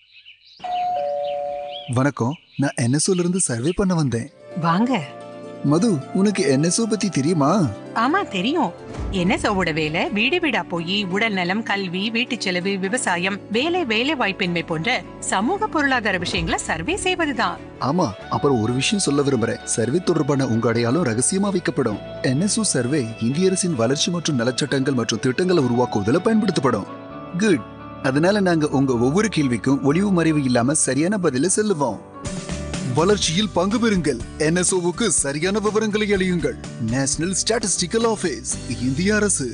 வணக்கம் நான் என்எஸ்ஓல இருந்து சர்வே பண்ண வந்தேன் வாங்க மது உனக்கு என்எஸ்ஓ பத்தி தெரியுமா ஆமா தெரியும் என்எஸ்ஓவோட வேலை வீடு வீடா போய் உடல் நலம் கல்வி வீட்டு செலவு விவசாயம் வேலை வேலை வாய்ப்பின்மை போன்ற சமூக பொருளாதார விஷயங்களை சர்வே செய்வதுதான் ஆமா அப்புறம் ஒரு விஷயம் சொல்ல விரும்புறேன் சர்வே தொடர்பான உங்க அடையாளம் ரகசியமா வைக்கப்படும் என்எஸ்ஓ சர்வே இந்திய அரசின் வளர்ச்சி மற்றும் நலச்சட்டங்கள் மற்றும் திட்டங்களை உருவாக்குவதில் பயன்படுத்தப்படும் குட் அதனால நாங்க உங்க ஒவ்வொரு கேள்விக்கும் ஒளிவு மறைவு இல்லாம சரியான பதில சொல்லுவோம் வளர்ச்சியில் பங்கு பெறுங்கள் என்எஸ்ஓவுக்கு சரியான விவரங்களை அளியுங்கள் நேஷனல் ஸ்டாட்டிஸ்டிக்கல் ஆபீஸ் இந்திய அரசு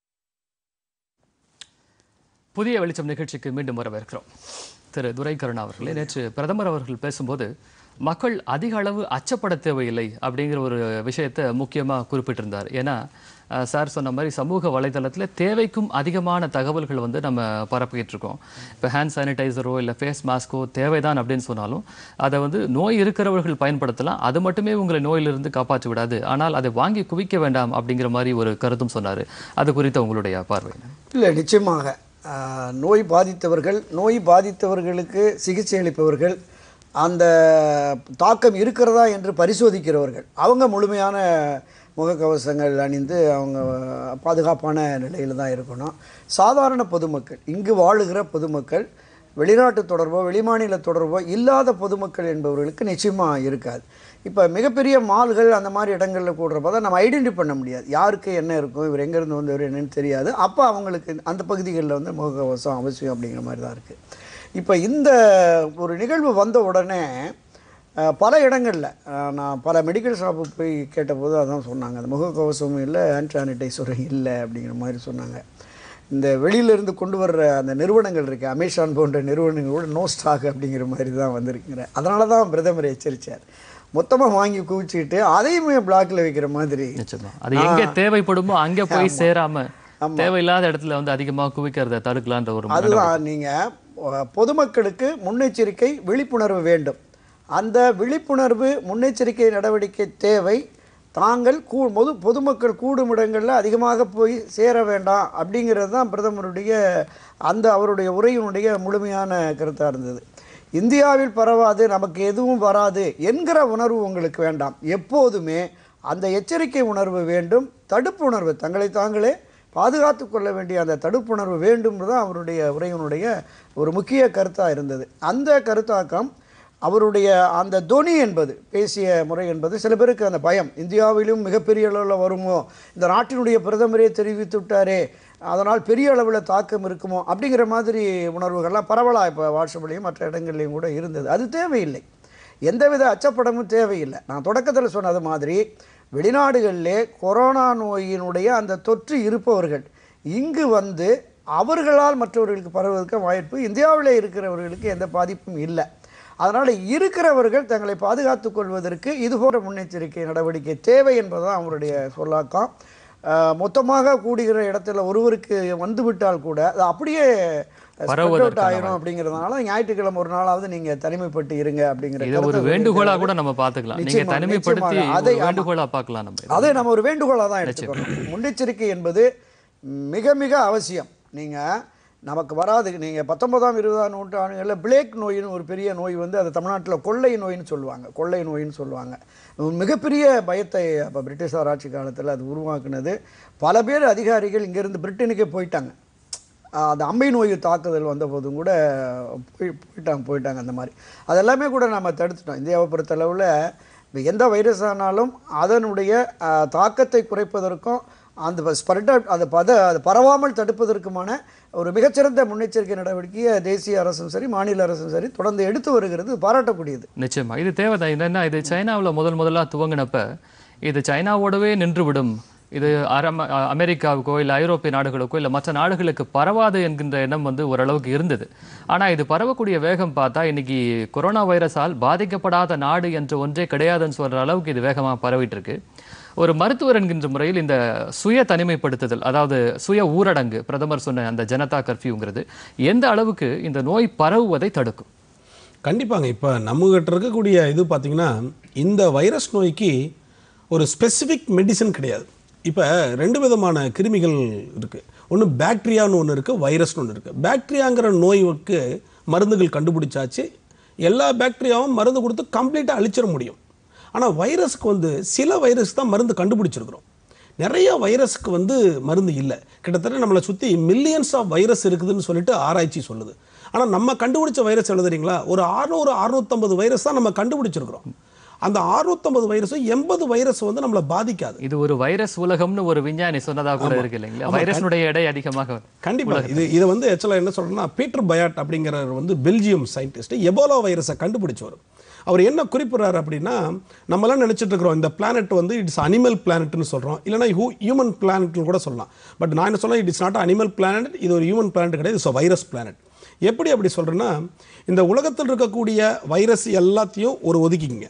புதிய வெளிச்சம் நிகழ்ச்சிக்கு மீண்டும் வரவேற்கிறோம் திரு துரை கருணா அவர்களே நேற்று பிரதமர் அவர்கள் பேசும்போது மக்கள் அதிக அளவு அச்சப்பட தேவையில்லை அப்படிங்கிற ஒரு விஷயத்தை முக்கியமாக குறிப்பிட்டிருந்தார் ஏன்னா அஹ், சார் சொன்ன மாதிரி சமூக வலைதளத்தில் தேவைக்கும் அதிகமான தகவல்கள் வந்து நம்ம பரப்பிக்கிட்டு இருக்கோம் இப்போ ஹேண்ட் சானிடைசரோ இல்லை ஃபேஸ் மாஸ்க்கோ தேவைதான் அப்படின்னு சொன்னாலும் அதை வந்து நோய் இருக்கிறவர்கள் பயன்படுத்தலாம் அது மட்டுமே உங்களை நோயிலிருந்து காப்பாற்றி விடாது ஆனால் அதை வாங்கி குவிக்க வேண்டாம் அப்படிங்கிற மாதிரி ஒரு கருத்தும் சொன்னார் அது குறித்த உங்களுடைய பார்வை என்ன? இல்லை நிச்சயமாக ஆஹ், நோய் பாதித்தவர்கள் நோய் பாதித்தவர்களுக்கு சிகிச்சை அளிப்பவர்கள் அந்த தாக்கம் இருக்கிறதா என்று பரிசோதிக்கிறவர்கள் அவங்க முழுமையான முகக்கவசங்கள் அணிந்து அவங்க பாதுகாப்பான நிலையில் தான் இருக்கணும் சாதாரண பொதுமக்கள் இங்கு வாழுகிற பொதுமக்கள் வெளிநாட்டு தொடர்போ வெளிமாநில தொடர்போ இல்லாத பொதுமக்கள் என்பவர்களுக்கு நிச்சயமாக இருக்காது இப்போ மிகப்பெரிய மால்கள் அந்த மாதிரி இடங்களில் கூடுறப்ப தான் நம்ம ஐடென்டி பண்ண முடியாது யாருக்கு என்ன இருக்கும் இவர் எங்கேருந்து வந்தவர் என்னன்னு தெரியாது அப்போ அவங்களுக்கு அந்த பகுதிகளில் வந்து முகக்கவசம் அவசியம் அப்படிங்கிற மாதிரி தான் இருக்குது இப்போ இந்த ஒரு நிகழ்வு வந்த உடனே அஹ், பல இடங்களில் நான் பல மெடிக்கல் ஷாப்பு போய் கேட்டபோது அதான் சொன்னாங்க அந்த முகக்கவசமும் இல்லை ஹேண்ட் சானிடைசரும் இல்லை அப்படிங்கிற மாதிரி சொன்னாங்க இந்த வெளியிலேருந்து கொண்டு வர்ற அந்த நிறுவனங்கள் இருக்குது அமேசான் போன்ற நிறுவனங்களோட நோ ஸ்டாக் அப்படிங்கிற மாதிரி தான் வந்திருக்குங்கிற அதனால தான் பிரதமர் எச்சரித்தார் மொத்தமாக வாங்கி குவிச்சிட்டு அதையுமே பிளாக்ல வைக்கிற மாதிரி நிச்சயமா அது எங்க தேவைப்படுமோ அங்க போய் சேராம தேவையில்லாத இடத்துல வந்து அதிகமா குவிக்கிறத தடுக்கலான்ற ஒரு நடவடிக்கை. அதுதான் நீங்கள் பொதுமக்களுக்கு முன்னெச்சரிக்கை விழிப்புணர்வு வேண்டும் அந்த விழிப்புணர்வு முன்னெச்சரிக்கை நடவடிக்கை தேவை தாங்கள் கூ பொது பொதுமக்கள் கூடும் இடங்களில் அதிகமாக போய் சேர வேண்டாம் அப்படிங்கிறது தான் பிரதமருடைய அந்த அவருடைய உரையினுடைய முழுமையான கருத்தாக இருந்தது இந்தியாவில் பரவாது நமக்கு எதுவும் வராது என்கிற உணர்வு உங்களுக்கு வேண்டாம் எப்போதுமே அந்த எச்சரிக்கை உணர்வு வேண்டும் தடுப்பு உணர்வு தங்களை தாங்களே பாதுகாத்து கொள்ள வேண்டிய அந்த தடுப்புணர்வு வேண்டும் தான் அவருடைய உரையினுடைய ஒரு முக்கிய கருத்தாக இருந்தது அந்த கருத்தாக்கம் அவருடைய அந்த தொனி என்பது பேசிய முறை என்பது சில பேருக்கு அந்த பயம் இந்தியாவிலும் மிகப்பெரிய அளவில் வருமோ இந்த நாட்டினுடைய பிரதமரே தெரிவித்து விட்டாரே அதனால் பெரிய அளவில் தாக்கம் இருக்குமோ அப்படிங்கிற மாதிரி உணர்வுகள்லாம் பரவலாக இப்போ வாட்ஸ்அப்லேயும் மற்ற இடங்கள்லையும் கூட இருந்தது அது தேவையில்லை எந்தவித அச்சப்படமும் தேவையில்லை நான் தொடக்கத்தில் சொன்னது மாதிரி வெளிநாடுகளிலே கொரோனா நோயினுடைய அந்த தொற்று இருப்பவர்கள் இங்கு வந்து அவர்களால் மற்றவர்களுக்கு பரவுவதற்கு வாய்ப்பு இந்தியாவிலே இருக்கிறவர்களுக்கு எந்த பாதிப்பும் இல்லை அதனால் இருக்கிறவர்கள் தங்களை பாதுகாத்துக் கொள்வதற்கு இதுபோன்ற முன்னெச்சரிக்கை நடவடிக்கை தேவை என்பதுதான் அவருடைய சொல்லாக்கம் அஹ், மொத்தமாக கூடுகிற இடத்துல ஒருவருக்கு வந்துவிட்டால் கூட அது அப்படியே spread out பரவுவதற்கான ஆயிரும் அப்படிங்கிறதுனால ஞாயிற்றுக்கிழமை ஒரு நாளாவது நீங்க தனிமைப்பட்டு இருங்க அப்படிங்கிற இதை ஒரு கருத்தை வேண்டுகோளா சொல்லியிருக்காரு. கூட நம்ம பார்த்துக்கலாம் நீங்க நிச்சயமாக, தனிமைப்படுத்தி நிச்சயமாக. ஒரு அதை ஆமா. வேண்டுகோளா பார்க்கலாம் நம்ம இதை. அதை நம்ம ஒரு வேண்டுகோளாக தான் எடுத்துக்கணும் முன்னெச்சரிக்கை என்பது மிக மிக அவசியம் நீங்கள் நமக்கு வராது நீங்கள் பத்தொன்பதாம் இருபதாம் நூற்றாண்டுகளில் பிளேக் நோயின்னு ஒரு பெரிய நோய் வந்து அது தமிழ்நாட்டில் கொள்ளை நோயின்னு சொல்லுவாங்க கொள்ளை நோயின்னு சொல்லுவாங்க ஒரு மிகப்பெரிய பயத்தை அப்போ பிரிட்டிஷார் ஆட்சி காலத்தில் அது உருவாக்குனது பல பேர் அதிகாரிகள் இங்கேருந்து பிரிட்டனுக்கே போயிட்டாங்க ஆஹ் அந்த அம்மை நோய் தாக்குதல் வந்த போதும் கூட போய் போயிட்டாங்க போயிட்டாங்க அந்த மாதிரி அதெல்லாமே கூட நம்ம தடுத்துட்டோம் இந்தியாவை பொறுத்தளவில் இப்போ எந்த வைரஸ் ஆனாலும் அதனுடைய ஆஹ், தாக்கத்தை குறைப்பதற்கும் அந்த ஸ்ப்ரெட் அந்த பத அது பரவாமல் தடுப்பதற்குமான ஒரு மிகச்சிறந்த முன்னெச்சரிக்கை நடவடிக்கையை தேசிய அரசும் சரி மாநில அரசும் சரி தொடர்ந்து எடுத்து வருகிறது பாராட்டக்கூடியது நிச்சயமா இது தேவைதான் என்னன்னா இது சைனாவுல முதல் முதலா துவங்கினப்ப இது சைனாவோடவே நின்று விடும் இது அரம அ- அமெரிக்காவுக்கோ இல்லை ஐரோப்பிய நாடுகளுக்கோ இல்லை மற்ற நாடுகளுக்கு பரவாது என்கின்ற எண்ணம் வந்து ஓரளவுக்கு இருந்தது ஆனா இது பரவக்கூடிய வேகம் பார்த்தா இன்னைக்கு கொரோனா வைரஸால் பாதிக்கப்படாத நாடு என்று ஒன்றே கிடையாதுன்னு சொல்ற அளவுக்கு இது வேகமா பரவிட்டு இருக்கு ஒரு மருத்துவர் என்கின்ற முறையில் இந்த சுய தனிமைப்படுத்துதல் அதாவது சுய ஊரடங்கு பிரதமர் சொன்ன அந்த ஜனதா கர்ஃபியூங்கிறது எந்த அளவுக்கு இந்த நோய் பரவுவதை தடுக்கும் கண்டிப்பாங்க இப்போ நம்மகிட்ட இருக்கக்கூடிய இது பார்த்தீங்கன்னா இந்த வைரஸ் நோய்க்கு ஒரு ஸ்பெசிஃபிக் மெடிசன் கிடையாது இப்போ ரெண்டு விதமான கிருமிகள் இருக்குது ஒன்று பாக்டீரியான்னு ஒன்று இருக்குது வைரஸ்னு ஒன்று இருக்குது பாக்டீரியாங்கிற நோய்க்கு மருந்துகள் கண்டுபிடிச்சாச்சு எல்லா பாக்டீரியாவும் மருந்து கொடுத்து கம்ப்ளீட்டாக அழிச்சிட முடியும் ஆனால் வைரஸ்க்கு வந்து சில வைரஸ் தான் மருந்து கண்டுபிடிச்சிருக்கிறோம் நிறைய வைரஸ்க்கு வந்து மருந்து இல்லை கிட்டத்தட்ட நம்மளை சுற்றி மில்லியன்ஸ் ஆஃப் வைரஸ் இருக்குதுன்னு சொல்லிட்டு ஆராய்ச்சி சொல்லுது ஆனால் நம்ம கண்டுபிடிச்ச வைரஸ் எழுதுறீங்களா ஒரு அறுநூறு அறுநூத்தம்பது வைரஸ் தான் நம்ம கண்டுபிடிச்சிருக்கிறோம் அந்த அறுநூத்தம்பது வைரஸும் எண்பது வைரஸ் வந்து நம்மளை பாதிக்காது இது ஒரு வைரஸ் உலகம்னு ஒரு விஞ்ஞானி சொன்னதா கூட இருக்கு இல்லைங்களா வைரஸ்னுடைய எடை அதிகமாக கண்டிப்பா இது இதை வந்து ஆக்சுவலாக என்ன சொல்றேன்னா பீட்டர் பயாட் அப்படிங்கிறவர் வந்து பெல்ஜியம் சயின்டிஸ்ட் எபோலா வைரஸை கண்டுபிடிச்சவர் அவர் என்ன குறிப்பிடுறாரு அப்படின்னா நம்மலாம் நினைச்சிட்டு இருக்கிறோம் இந்த பிளானட் வந்து இட்ஸ் அனிமல் பிளானட்னு சொல்றோம் இல்லைன்னா ஹூ ஹியூமன் பிளானட்னு கூட சொல்லலாம் பட் நான் என்ன சொல்றேன் it is not animal planet இது ஒரு ஹியூமன் பிளானட் கிடையாது இட்ஸ் வைரஸ் பிளானட் எப்படி அப்படி சொல்றேன்னா இந்த உலகத்தில் இருக்கக்கூடிய வைரஸ் எல்லாத்தையும் ஒரு ஒதுக்கிங்க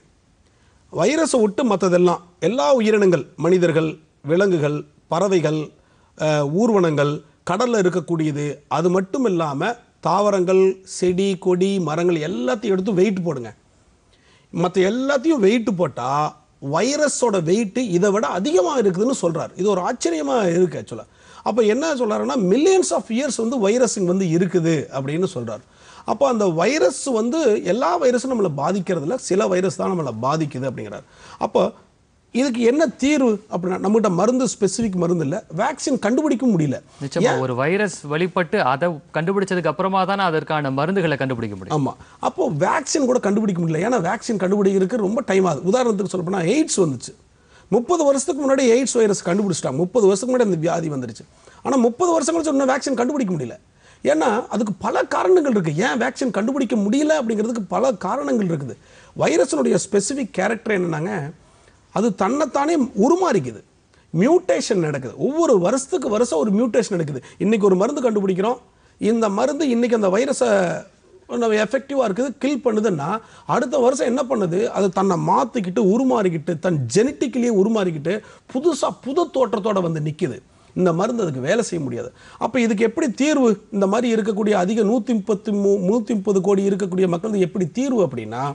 வைரஸை விட்டு மற்றதெல்லாம் எல்லா உயிரினங்கள் மனிதர்கள் விலங்குகள் பறவைகள் அஹ், ஊர்வனங்கள் கடலில் இருக்கக்கூடியது அது மட்டும் இல்லாமல் தாவரங்கள் செடி கொடி மரங்கள் எல்லாத்தையும் எடுத்து வெயிட் போடுங்க மற்ற எல்லாத்தையும் வெயிட் போட்டால் வைரஸோட வெயிட் இதை விட அதிகமாக இருக்குதுன்னு சொல்றாரு இது ஒரு ஆச்சரியமாக இருக்கு ஆக்சுவலாக அப்போ என்ன சொல்றாருன்னா மில்லியன்ஸ் ஆஃப் இயர்ஸ் வந்து வைரஸ் வந்து இருக்குது அப்படின்னு சொல்றாரு அப்போ அந்த வைரஸ் வந்து எல்லா வைரஸும் நம்மளை பாதிக்கிறதுல சில வைரஸ் தான் நம்மளை பாதிக்குது அப்படிங்கிறார் அப்போ இதுக்கு என்ன தீர்வு அப்படின்னா நம்மகிட்ட மருந்து ஸ்பெசிஃபிக் மருந்து இல்லை வேக்சின் கண்டுபிடிக்க முடியல நிச்சயமா ஒரு வைரஸ் வெளிப்பட்டு அதை கண்டுபிடிச்சதுக்கு அப்புறமா தானே அதற்கான மருந்துகளை கண்டுபிடிக்க முடியும் ஆமா அப்போ வேக்சின் கூட கண்டுபிடிக்க முடியல ஏன்னா வேக்சின் கண்டுபிடிக்கிறதுக்கு ரொம்ப டைம் ஆகுது உதாரணத்துக்கு சொல்ல போனால் எய்ட்ஸ் வந்துச்சு முப்பது வருஷத்துக்கு முன்னாடி எய்ட்ஸ் வைரஸ் கண்டுபிடிச்சிட்டாங்க முப்பது வருஷத்துக்கு முன்னாடி அந்த வியாதி வந்துருச்சு ஆனா முப்பது வருஷம் கழிச்சு இன்னும் வேக்சின் கண்டுபிடிக்க முடியல ஏன்னா அதுக்கு பல காரணங்கள் இருக்கு ஏன் வேக்சின் கண்டுபிடிக்க முடியல அப்படிங்கிறதுக்கு பல காரணங்கள் இருக்குது வைரஸினுடைய ஸ்பெசிஃபிக் கேரக்டர் என்னன்னாங்க அது தன்னைத்தானே உருமாறிக்குது மியூட்டேஷன் நடக்குது ஒவ்வொரு வருஷத்துக்கு வருஷம் ஒரு மியூட்டேஷன் நடக்குது இன்னைக்கு ஒரு மருந்து கண்டுபிடிக்கிறோம் இந்த மருந்து இன்னைக்கு அந்த வைரஸை நம்ம எஃபெக்டிவாக இருக்குது கில் பண்ணுதுன்னா அடுத்த வருஷம் என்ன பண்ணுது அது தன்னை மாற்றிக்கிட்டு உருமாறிக்கிட்டு தன் ஜெனட்டிக்கலியே உருமாறிக்கிட்டு புதுசாக புது தோற்றத்தோட வந்து நிற்கிது இந்த மருந்து அதுக்கு வேலை செய்ய முடியாது அப்போ இதுக்கு எப்படி தீர்வு இந்த மாதிரி இருக்கக்கூடிய அதிக நூற்றி முப்பத்தி மூ நூற்றி முப்பது கோடி இருக்கக்கூடிய மக்களுக்கு எப்படி தீர்வு அப்படின்னா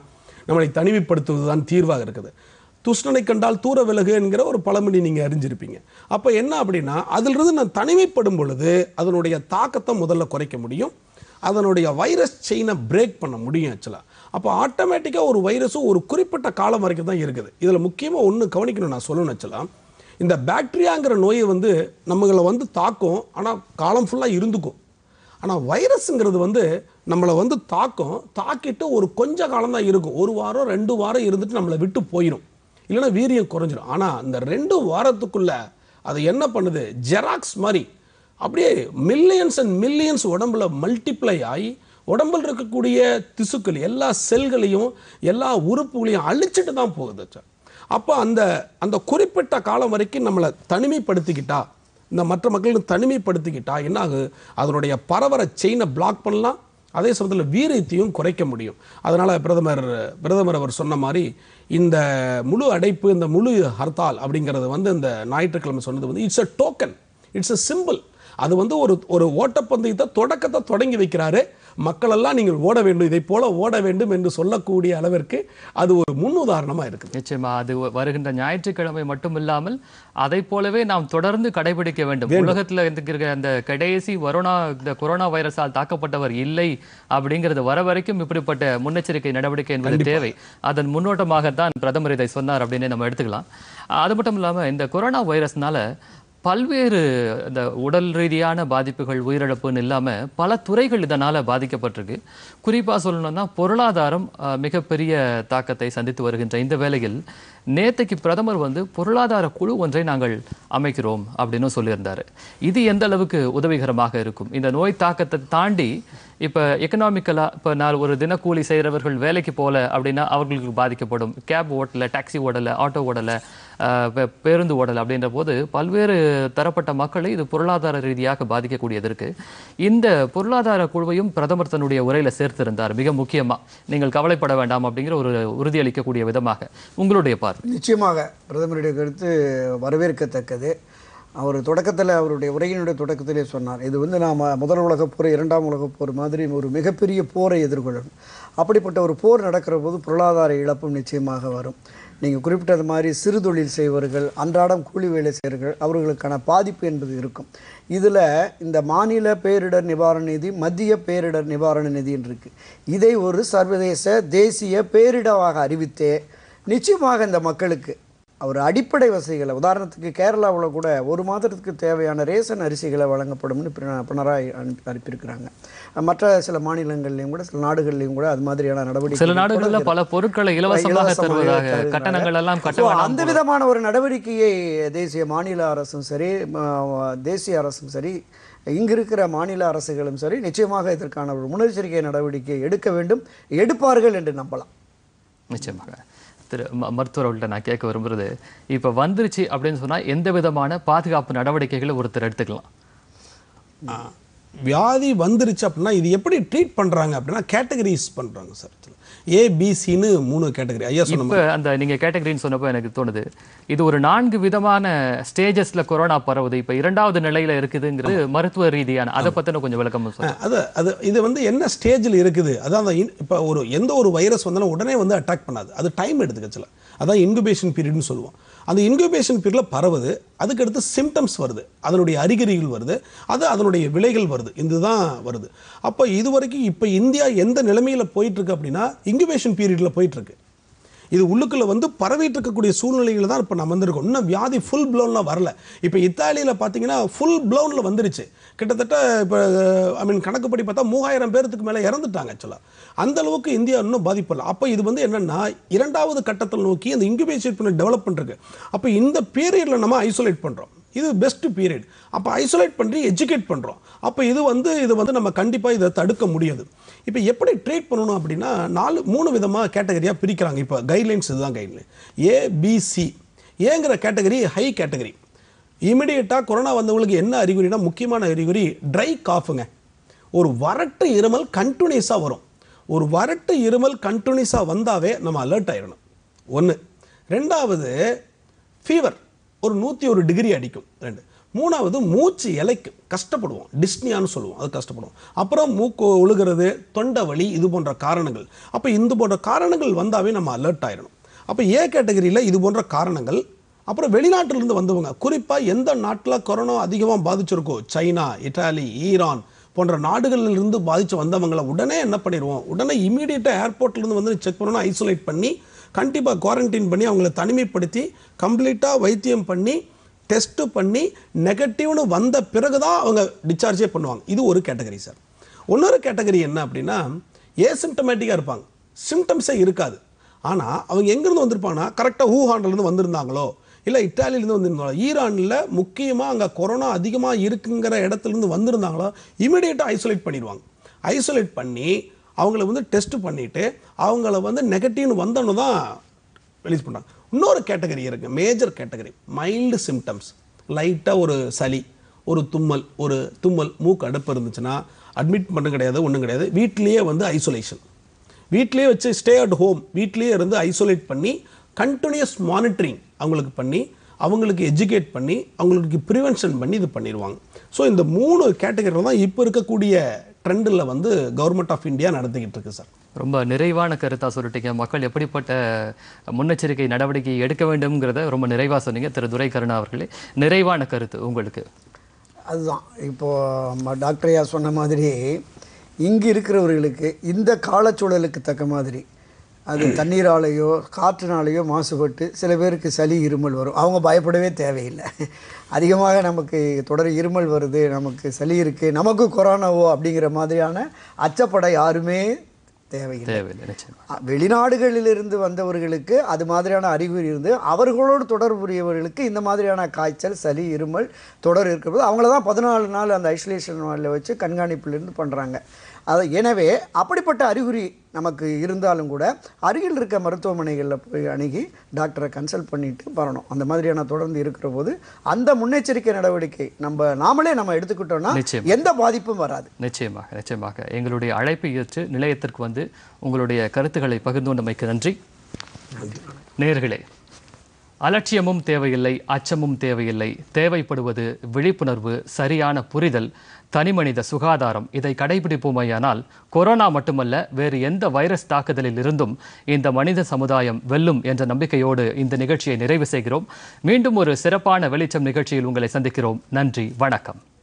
நம்மளை தனிமைப்படுத்துவது தான் தீர்வாக இருக்குது துஷ்ணனை கண்டால் தூர விலகு என்கிற ஒரு பழமொழி நீங்கள் அறிஞ்சிருப்பீங்க அப்போ என்ன அப்படின்னா அதிலிருந்து நான் தனிமைப்படும் பொழுது அதனுடைய தாக்கத்தை முதல்ல குறைக்க முடியும் அதனுடைய வைரஸ் செயினை பிரேக் பண்ண முடியும் ஆக்சுவலாக அப்போ ஆட்டோமேட்டிக்காக ஒரு வைரஸும் ஒரு குறிப்பிட்ட காலம் வரைக்கும் தான் இருக்குது இதில் முக்கியமாக ஒன்று கவனிக்கணும் நான் சொல்லணும் ஆக்சுவலாக இந்த பாக்டீரியாங்கிற நோயை வந்து நம்மளை வந்து தாக்கும் ஆனால் காலம் ஃபுல்லாக இருந்துக்கும் ஆனால் வைரஸுங்கிறது வந்து நம்மளை வந்து தாக்கும் தாக்கிட்டு ஒரு கொஞ்ச காலம் தான் இருக்கும் ஒரு வாரம் ரெண்டு வாரம் இருந்துட்டு நம்மளை விட்டு போயிடும் இல்லைன்னா வீரியம் குறைஞ்சிரும் ஆனால் இந்த ரெண்டு வாரத்துக்குள்ள அது என்ன பண்ணுது ஜெராக்ஸ் மாதிரி அப்படியே மில்லியன்ஸ் அண்ட் மில்லியன்ஸ் உடம்புல மல்டிப்ளை ஆகி உடம்புல இருக்கக்கூடிய திசுக்கள் எல்லா செல்களையும் எல்லா உறுப்புகளையும் அழிச்சிட்டு தான் போகுது சார் அப்போ அந்த அந்த குறிப்பிட்ட காலம் வரைக்கும் நம்மளை தனிமைப்படுத்திக்கிட்டா இந்த மற்ற மக்களுக்கு தனிமைப்படுத்திக்கிட்டா என்ன ஆகும் அதனுடைய பரவர செயினை பிளாக் பண்ணலாம் அதே சமயத்தில் வீரியத்தையும் குறைக்க முடியும் அதனால் பிரதமர் பிரதமர் அவர் சொன்ன மாதிரி இந்த முழு அடைப்பு இந்த முழு ஹர்த்தால் அப்படிங்கிறது வந்து இந்த ஞாயிற்றுக்கிழமை சொன்னது வந்து it's a token it's a simple அது வந்து ஒரு ஒரு ஓட்டப்பந்தயத்தை தொடக்கத்தை தொடங்கி வைக்கிறாரு மக்களெல்லாம் நீங்கள் ஓட வேண்டும் இதை போல ஓட வேண்டும் என்று சொல்லக்கூடிய அளவிற்கு அது ஒரு முன்னுதாரணமாக இருக்குது நிச்சயமா அது வ- வருகின்ற ஞாயிற்றுக்கிழமை மட்டும் இல்லாமல் அதை போலவே நாம் தொடர்ந்து கடைபிடிக்க வேண்டும் உலகத்துல இருக்கிற அந்த கடைசி கொரோனா இந்த கொரோனா வைரஸால் தாக்கப்பட்டவர் இல்லை அப்படிங்கிறது வர வரைக்கும் இப்படிப்பட்ட முன்னெச்சரிக்கை நடவடிக்கை என்பது தேவை அதன் முன்னோட்டமாகத்தான் பிரதமர் இதை சொன்னார் அப்படின்னு நம்ம எடுத்துக்கலாம் அது மட்டும் இல்லாம இந்த கொரோனா வைரஸ்னால பல்வேறு இந்த உடல் ரீதியான பாதிப்புகள் உயிரிழப்புன்னு இல்லாமல் பல துறைகள் இதனால் பாதிக்கப்பட்டிருக்கு குறிப்பாக சொல்லணும்னா பொருளாதாரம் அஹ், மிகப்பெரிய தாக்கத்தை சந்தித்து வருகின்ற இந்த வேளையில் நேத்தைக்கு பிரதமர் வந்து பொருளாதார குழு ஒன்றை நாங்கள் அமைக்கிறோம் அப்படின்னு சொல்லியிருந்தாரு இது எந்த அளவுக்கு உதவிகரமாக இருக்கும் இந்த நோய் தாக்கத்தை தாண்டி இப்போ எக்கனாமிக்கலாக இப்போ நான் ஒரு தினக்கூலி செய்கிறவர்கள் வேலைக்கு போகல அப்படின்னா அவர்களுக்கு பாதிக்கப்படும் கேப் ஓட்டலை டாக்ஸி ஓடலை ஆட்டோ ஓடலை ஆஹ் பே- பேருந்து ஓடலை அப்படின்ற போது பல்வேறு தரப்பட்ட மக்களை இது பொருளாதார ரீதியாக பாதிக்கக்கூடியது இருக்கு இந்த பொருளாதார குழுவையும் பிரதமர் தன்னுடைய உரையில சேர்த்திருந்தார் மிக முக்கியமா நீங்கள் கவலைப்பட வேண்டாம் அப்படிங்கிற ஒரு உறுதியளிக்கக்கூடிய விதமாக உங்களுடைய பார்வை நிச்சயமாக பிரதமருடைய கருத்து வரவேற்கத்தக்கது அவர் தொடக்கத்தில் அவருடைய உரையினுடைய தொடக்கத்திலே சொன்னார் இது வந்து நாம் முதல் உலகப் போர் இரண்டாம் உலகப் போர் மாதிரி ஒரு மிகப்பெரிய போரை எதிர்கொள்ளணும் அப்படிப்பட்ட ஒரு போர் நடக்கிற போது பொருளாதார இழப்பும் நிச்சயமாக வரும் நீங்கள் குறிப்பிட்டது மாதிரி சிறு தொழில் செய்வர்கள் அன்றாடம் கூலி வேலை செய்வர்கள் அவர்களுக்கான பாதிப்பு என்பது இருக்கும் இதில் இந்த மாநில பேரிடர் நிவாரண நிதி மத்திய பேரிடர் நிவாரண நிதின்னு இருக்கு இதை ஒரு சர்வதேச தேசிய பேரிடராக அறிவித்தே நிச்சயமாக இந்த மக்களுக்கு ஒரு அடிப்படை வசதிகளை உதாரணத்துக்கு கேரளாவில் கூட ஒரு மாதத்துக்கு தேவையான ரேஷன் அரிசிகளை வழங்கப்படும்னு பின- பினராயி அனுப்பி அனுப்பியிருக்கிறாங்க மற்ற சில மாநிலங்கள்லையும் கூட சில நாடுகள்லையும் கூட அது மாதிரியான நடவடிக்கை சில நாடுகள்ல பல பொருட்களை இலவசமாக தருவதாக கட்டணங்கள் எல்லாம் கட்ட வேண்டாம் அந்த விதமான ஒரு நடவடிக்கையை தேசிய மாநில அரசும் சரி ம- தேசிய அரசும் சரி இங்க இருக்கிற மாநில அரசுகளும் சரி நிச்சயமாக இதற்கான ஒரு முன்னெச்சரிக்கை நடவடிக்கை எடுக்க வேண்டும் எடுப்பார்கள் என்று நம்பலாம் நிச்சயமாக திரு ம- மருத்துவர் அவர்கள்ட்ட நான் கேட்க விரும்புறது இப்ப வந்துருச்சு அப்படின்னு சொன்னா எந்த விதமான பாதுகாப்பு நடவடிக்கைகளை ஒருத்தர் எடுத்துக்கலாம் வியாதி வந்துருச்சு அப்படின்னா இது எப்படி ட்ரீட் பண்ணுறாங்க அப்படின்னா கேட்டகரிஸ் பண்ணுறாங்க சார் ஏபிசின்னு மூணு கேட்டகரி ஐயா சொன்ன இப்ப அந்த நீங்க கேட்டகரின்னு சொன்னப்போ எனக்கு தோணுது இது ஒரு நான்கு விதமான ஸ்டேஜஸ்ல கொரோனா பரவுது இப்ப இரண்டாவது நிலையில இருக்குதுங்கிறது மருத்துவ ரீதியான அதை பத்தின கொஞ்சம் விளக்கம் சொல்லுங்க அது அது இது வந்து என்ன ஸ்டேஜில் இருக்குது அதான் அந்த இப்போ ஒரு எந்த ஒரு வைரஸ் வந்தாலும் உடனே வந்து அட்டாக் பண்ணாது அது டைம் எடுத்துக்கச்சுல அதான் இன்குபேஷன் பீரியட்னு சொல்லுவோம் அந்த இன்குபேஷன் பீரியடில் பரவுது அதுக்கடுத்து சிம்டம்ஸ் வருது அதனுடைய அறிகுறிகள் வருது அது அதனுடைய விலைகள் வருது இதுதான் வருது அப்போ இது வரைக்கும் இப்போ இந்தியா எந்த நிலைமையில் போயிட்டுருக்கு அப்படின்னா இன்குபேஷன் பீரியடில் போயிட்டுருக்கு இது உள்ளுக்குள்ள வந்து பரவிட்டு இருக்கக்கூடிய சூழ்நிலைகள் தான் இப்போ நம்ம வந்திருக்கோம் இன்னும் வியாதி ஃபுல் ப்ளோன்லாம் வரல இப்போ இத்தாலியில் பார்த்தீங்கன்னா ஃபுல் ப்ளோனில் வந்துருச்சு கிட்டத்தட்ட இப்போ ஐ மீன் கணக்குப்படி பார்த்தா மூவாயிரம் பேர்த்துக்கு மேலே இறந்துட்டாங்க ஆக்சுவலாக அந்த அளவுக்கு இந்தியா இன்னும் பாதிப்படல அப்போ இது வந்து என்னன்னா இரண்டாவது கட்டத்தில் நோக்கி அந்த இன்குபேஷன் பண்ணி டெவலப் பண்ணிருக்கு அப்போ இந்த பீரியடில் நம்ம ஐசோலேட் பண்ணுறோம் இது பெஸ்ட் பீரியட் அப்போ ஐசோலேட் பண்ணி எஜுகேட் பண்ணுறோம் அப்போ இது வந்து இது வந்து நம்ம கண்டிப்பாக இதை தடுக்க முடியாது இப்போ எப்படி ட்ரீட் பண்ணணும் அப்படின்னா நாலு மூணு விதமாக கேட்டகரியாக பிரிக்கிறாங்க இப்போ கைட்லைன்ஸ் இதுதான் கைட்லைன் ஏபிசி ஏங்கிற கேட்டகரி ஹை கேட்டகரி இமிடியேட்டாக கொரோனா வந்தவங்களுக்கு என்ன அறிகுறினா முக்கியமான அறிகுறி ட்ரை காஃபுங்க ஒரு வறட்டு இருமல் கண்டினியூஸாக வரும் ஒரு வறட்டு இருமல் கண்டினியூஸாக வந்தாவே நம்ம அலர்ட் ஆயிடணும் ஒன்று ரெண்டாவது ஃபீவர் ஒரு நூற்றி ஒரு டிகிரி அடிக்கும் ரெண்டு மூணாவது மூச்சு இலைக்கு கஷ்டப்படுவோம் டிஸ்னியான்னு சொல்லுவோம் அது கஷ்டப்படுவோம் அப்புறம் மூக்கு ஒழுகிறது தொண்டை வலி இது போன்ற காரணங்கள் அப்போ இந்த போன்ற காரணங்கள் வந்தாவே நம்ம அலர்ட் ஆயிடணும் அப்போ ஏ கேட்டகரியில் இது போன்ற காரணங்கள் அப்புறம் வெளிநாட்டிலிருந்து வந்தவங்க குறிப்பாக எந்த நாட்டில் கொரோனா அதிகமாக பாதிச்சிருக்கோ சைனா இட்டாலி ஈரான் போன்ற நாடுகளில் இருந்து பாதிச்சு வந்தவங்களை உடனே என்ன பண்ணிடுவோம் உடனே இமீடியட்டாக ஏர்போர்ட்லேருந்து வந்து செக் பண்ணணும் ஐசோலேட் பண்ணி கண்டிப்பாக குவாரண்டைன் பண்ணி அவங்கள தனிமைப்படுத்தி கம்ப்ளீட்டாக வைத்தியம் பண்ணி டெஸ்ட்டு பண்ணி நெகட்டிவ்னு வந்த பிறகு தான் அவங்க டிஸ்சார்ஜே பண்ணுவாங்க இது ஒரு கேட்டகரி சார் இன்னொரு கேட்டகரி என்ன அப்படின்னா ஏசிம்டமேட்டிக்காக இருப்பாங்க சிம்டம்ஸே இருக்காது ஆனால் அவங்க எங்கேருந்து வந்திருப்பாங்கன்னா கரெக்டாக ஊஹான்லேருந்து வந்திருந்தாங்களோ இல்லை இட்டாலியிலேருந்து வந்திருந்தாங்களோ ஈரானில் முக்கியமாக அங்கே கொரோனா அதிகமாக இருக்குங்கிற இடத்துலேருந்து வந்திருந்தாங்களோ இமீடியட்டாக ஐசோலேட் பண்ணிடுவாங்க ஐசோலேட் பண்ணி அவங்கள வந்து டெஸ்ட் பண்ணிவிட்டு அவங்கள வந்து நெகட்டிவ்னு வந்தோன்னு தான் ரிலீஸ் பண்ணுறாங்க இன்னொரு கேட்டகரி இருக்குது மேஜர் கேட்டகரி மைல்டு சிம்டம்ஸ் லைட்டாக ஒரு சளி ஒரு தும்மல் ஒரு தும்மல் மூக்கு அடைப்பு இருந்துச்சுன்னா அட்மிட் பண்ண கிடையாது ஒன்றும் கிடையாது வீட்லேயே வந்து ஐசோலேஷன் வீட்லேயே வச்சு ஸ்டே அட் ஹோம் வீட்லேயே இருந்து ஐசோலேட் பண்ணி கண்டினியூஸ் மானிட்டரிங் அவங்களுக்கு பண்ணி அவங்களுக்கு எஜுகேட் பண்ணி அவங்களுக்கு ப்ரிவென்ஷன் பண்ணி இது பண்ணிடுவாங்க ஸோ இந்த மூணு கேட்டகரியில் தான் இப்போ இருக்கக்கூடிய ட்ரெண்டில் வந்து கவர்மெண்ட் ஆஃப் இந்தியா நடத்திக்கிட்டு இருக்கு சார் ரொம்ப நிறைவான கருத்தா சொல்லிட்டீங்க மக்கள் எப்படிப்பட்ட முன்னெச்சரிக்கை நடவடிக்கை எடுக்க வேண்டும்ங்கிறத ரொம்ப நிறைவா சொன்னீங்க திரு துரை கருணா அவர்களே நிறைவான கருத்து உங்களுக்கு அதுதான் இப்போது டாக்டர் ஐயா சொன்ன மாதிரி இங்கே இருக்கிறவர்களுக்கு இந்த காலச்சூழலுக்கு தக்க மாதிரி அது தண்ணீராலேயோ காற்றுனாலேயோ மாசுபட்டு சில பேருக்கு சளி இருமல் வரும் அவங்க பயப்படவே தேவையில்லை அதிகமாக நமக்கு தொடர் இருமல் வருது நமக்கு சளி இருக்குது நமக்கு கொரோனாவோ அப்படிங்கிற மாதிரியான அச்சப்பட யாருமே தேவையில்லை தேவையில்லை நிச்சயமா அ, வெளிநாடுகளிலிருந்து வந்தவர்களுக்கு அது மாதிரியான அறிகுறி இருந்து அவர்களோடு தொடர்புடையவர்களுக்கு இந்த மாதிரியான காய்ச்சல் சளி இருமல் தொடர் இருக்கிறது அவங்கள தான் பதினாலு நாள் அந்த ஐசோலேஷன் வார்டில் வச்சு கண்காணிப்பிலிருந்து பண்ணுறாங்க அது எனவே அப்படிப்பட்ட அறிகுறி நமக்கு இருந்தாலும் கூட அருகில் இருக்க மருத்துவமனைகளில் போய் அணுகி டாக்டரை கன்சல்ட் பண்ணிட்டு வரணும் அந்த மாதிரியான தொடர்ந்து இருக்கிற போது அந்த முன்னெச்சரிக்கை நடவடிக்கை நம்ம நாமளே நம்ம எடுத்துக்கிட்டோம்னா நிச்சயம். எந்த பாதிப்பும் வராது நிச்சயமாக நிச்சயமாக எங்களுடைய அழைப்பை ஏற்று நிலையத்திற்கு வந்து உங்களுடைய கருத்துக்களை பகிர்ந்து கொண்டமைக்கு நன்றி நேர்களே அலட்சியமும் தேவையில்லை அச்சமும் தேவையில்லை தேவைப்படுவது விழிப்புணர்வு சரியான புரிதல் தனிமனித சுகாதாரம் இதை கடைபிடிப்போமேயானால் கொரோனா மட்டுமல்ல வேறு எந்த வைரஸ் தாக்குதலில் இருந்தும் இந்த மனித சமுதாயம் வெல்லும் என்ற நம்பிக்கையோடு இந்த நிகழ்ச்சியை நிறைவு செய்கிறோம் மீண்டும் ஒரு சிறப்பான வெளிச்சம் நிகழ்ச்சியில் உங்களை சந்திக்கிறோம் நன்றி வணக்கம்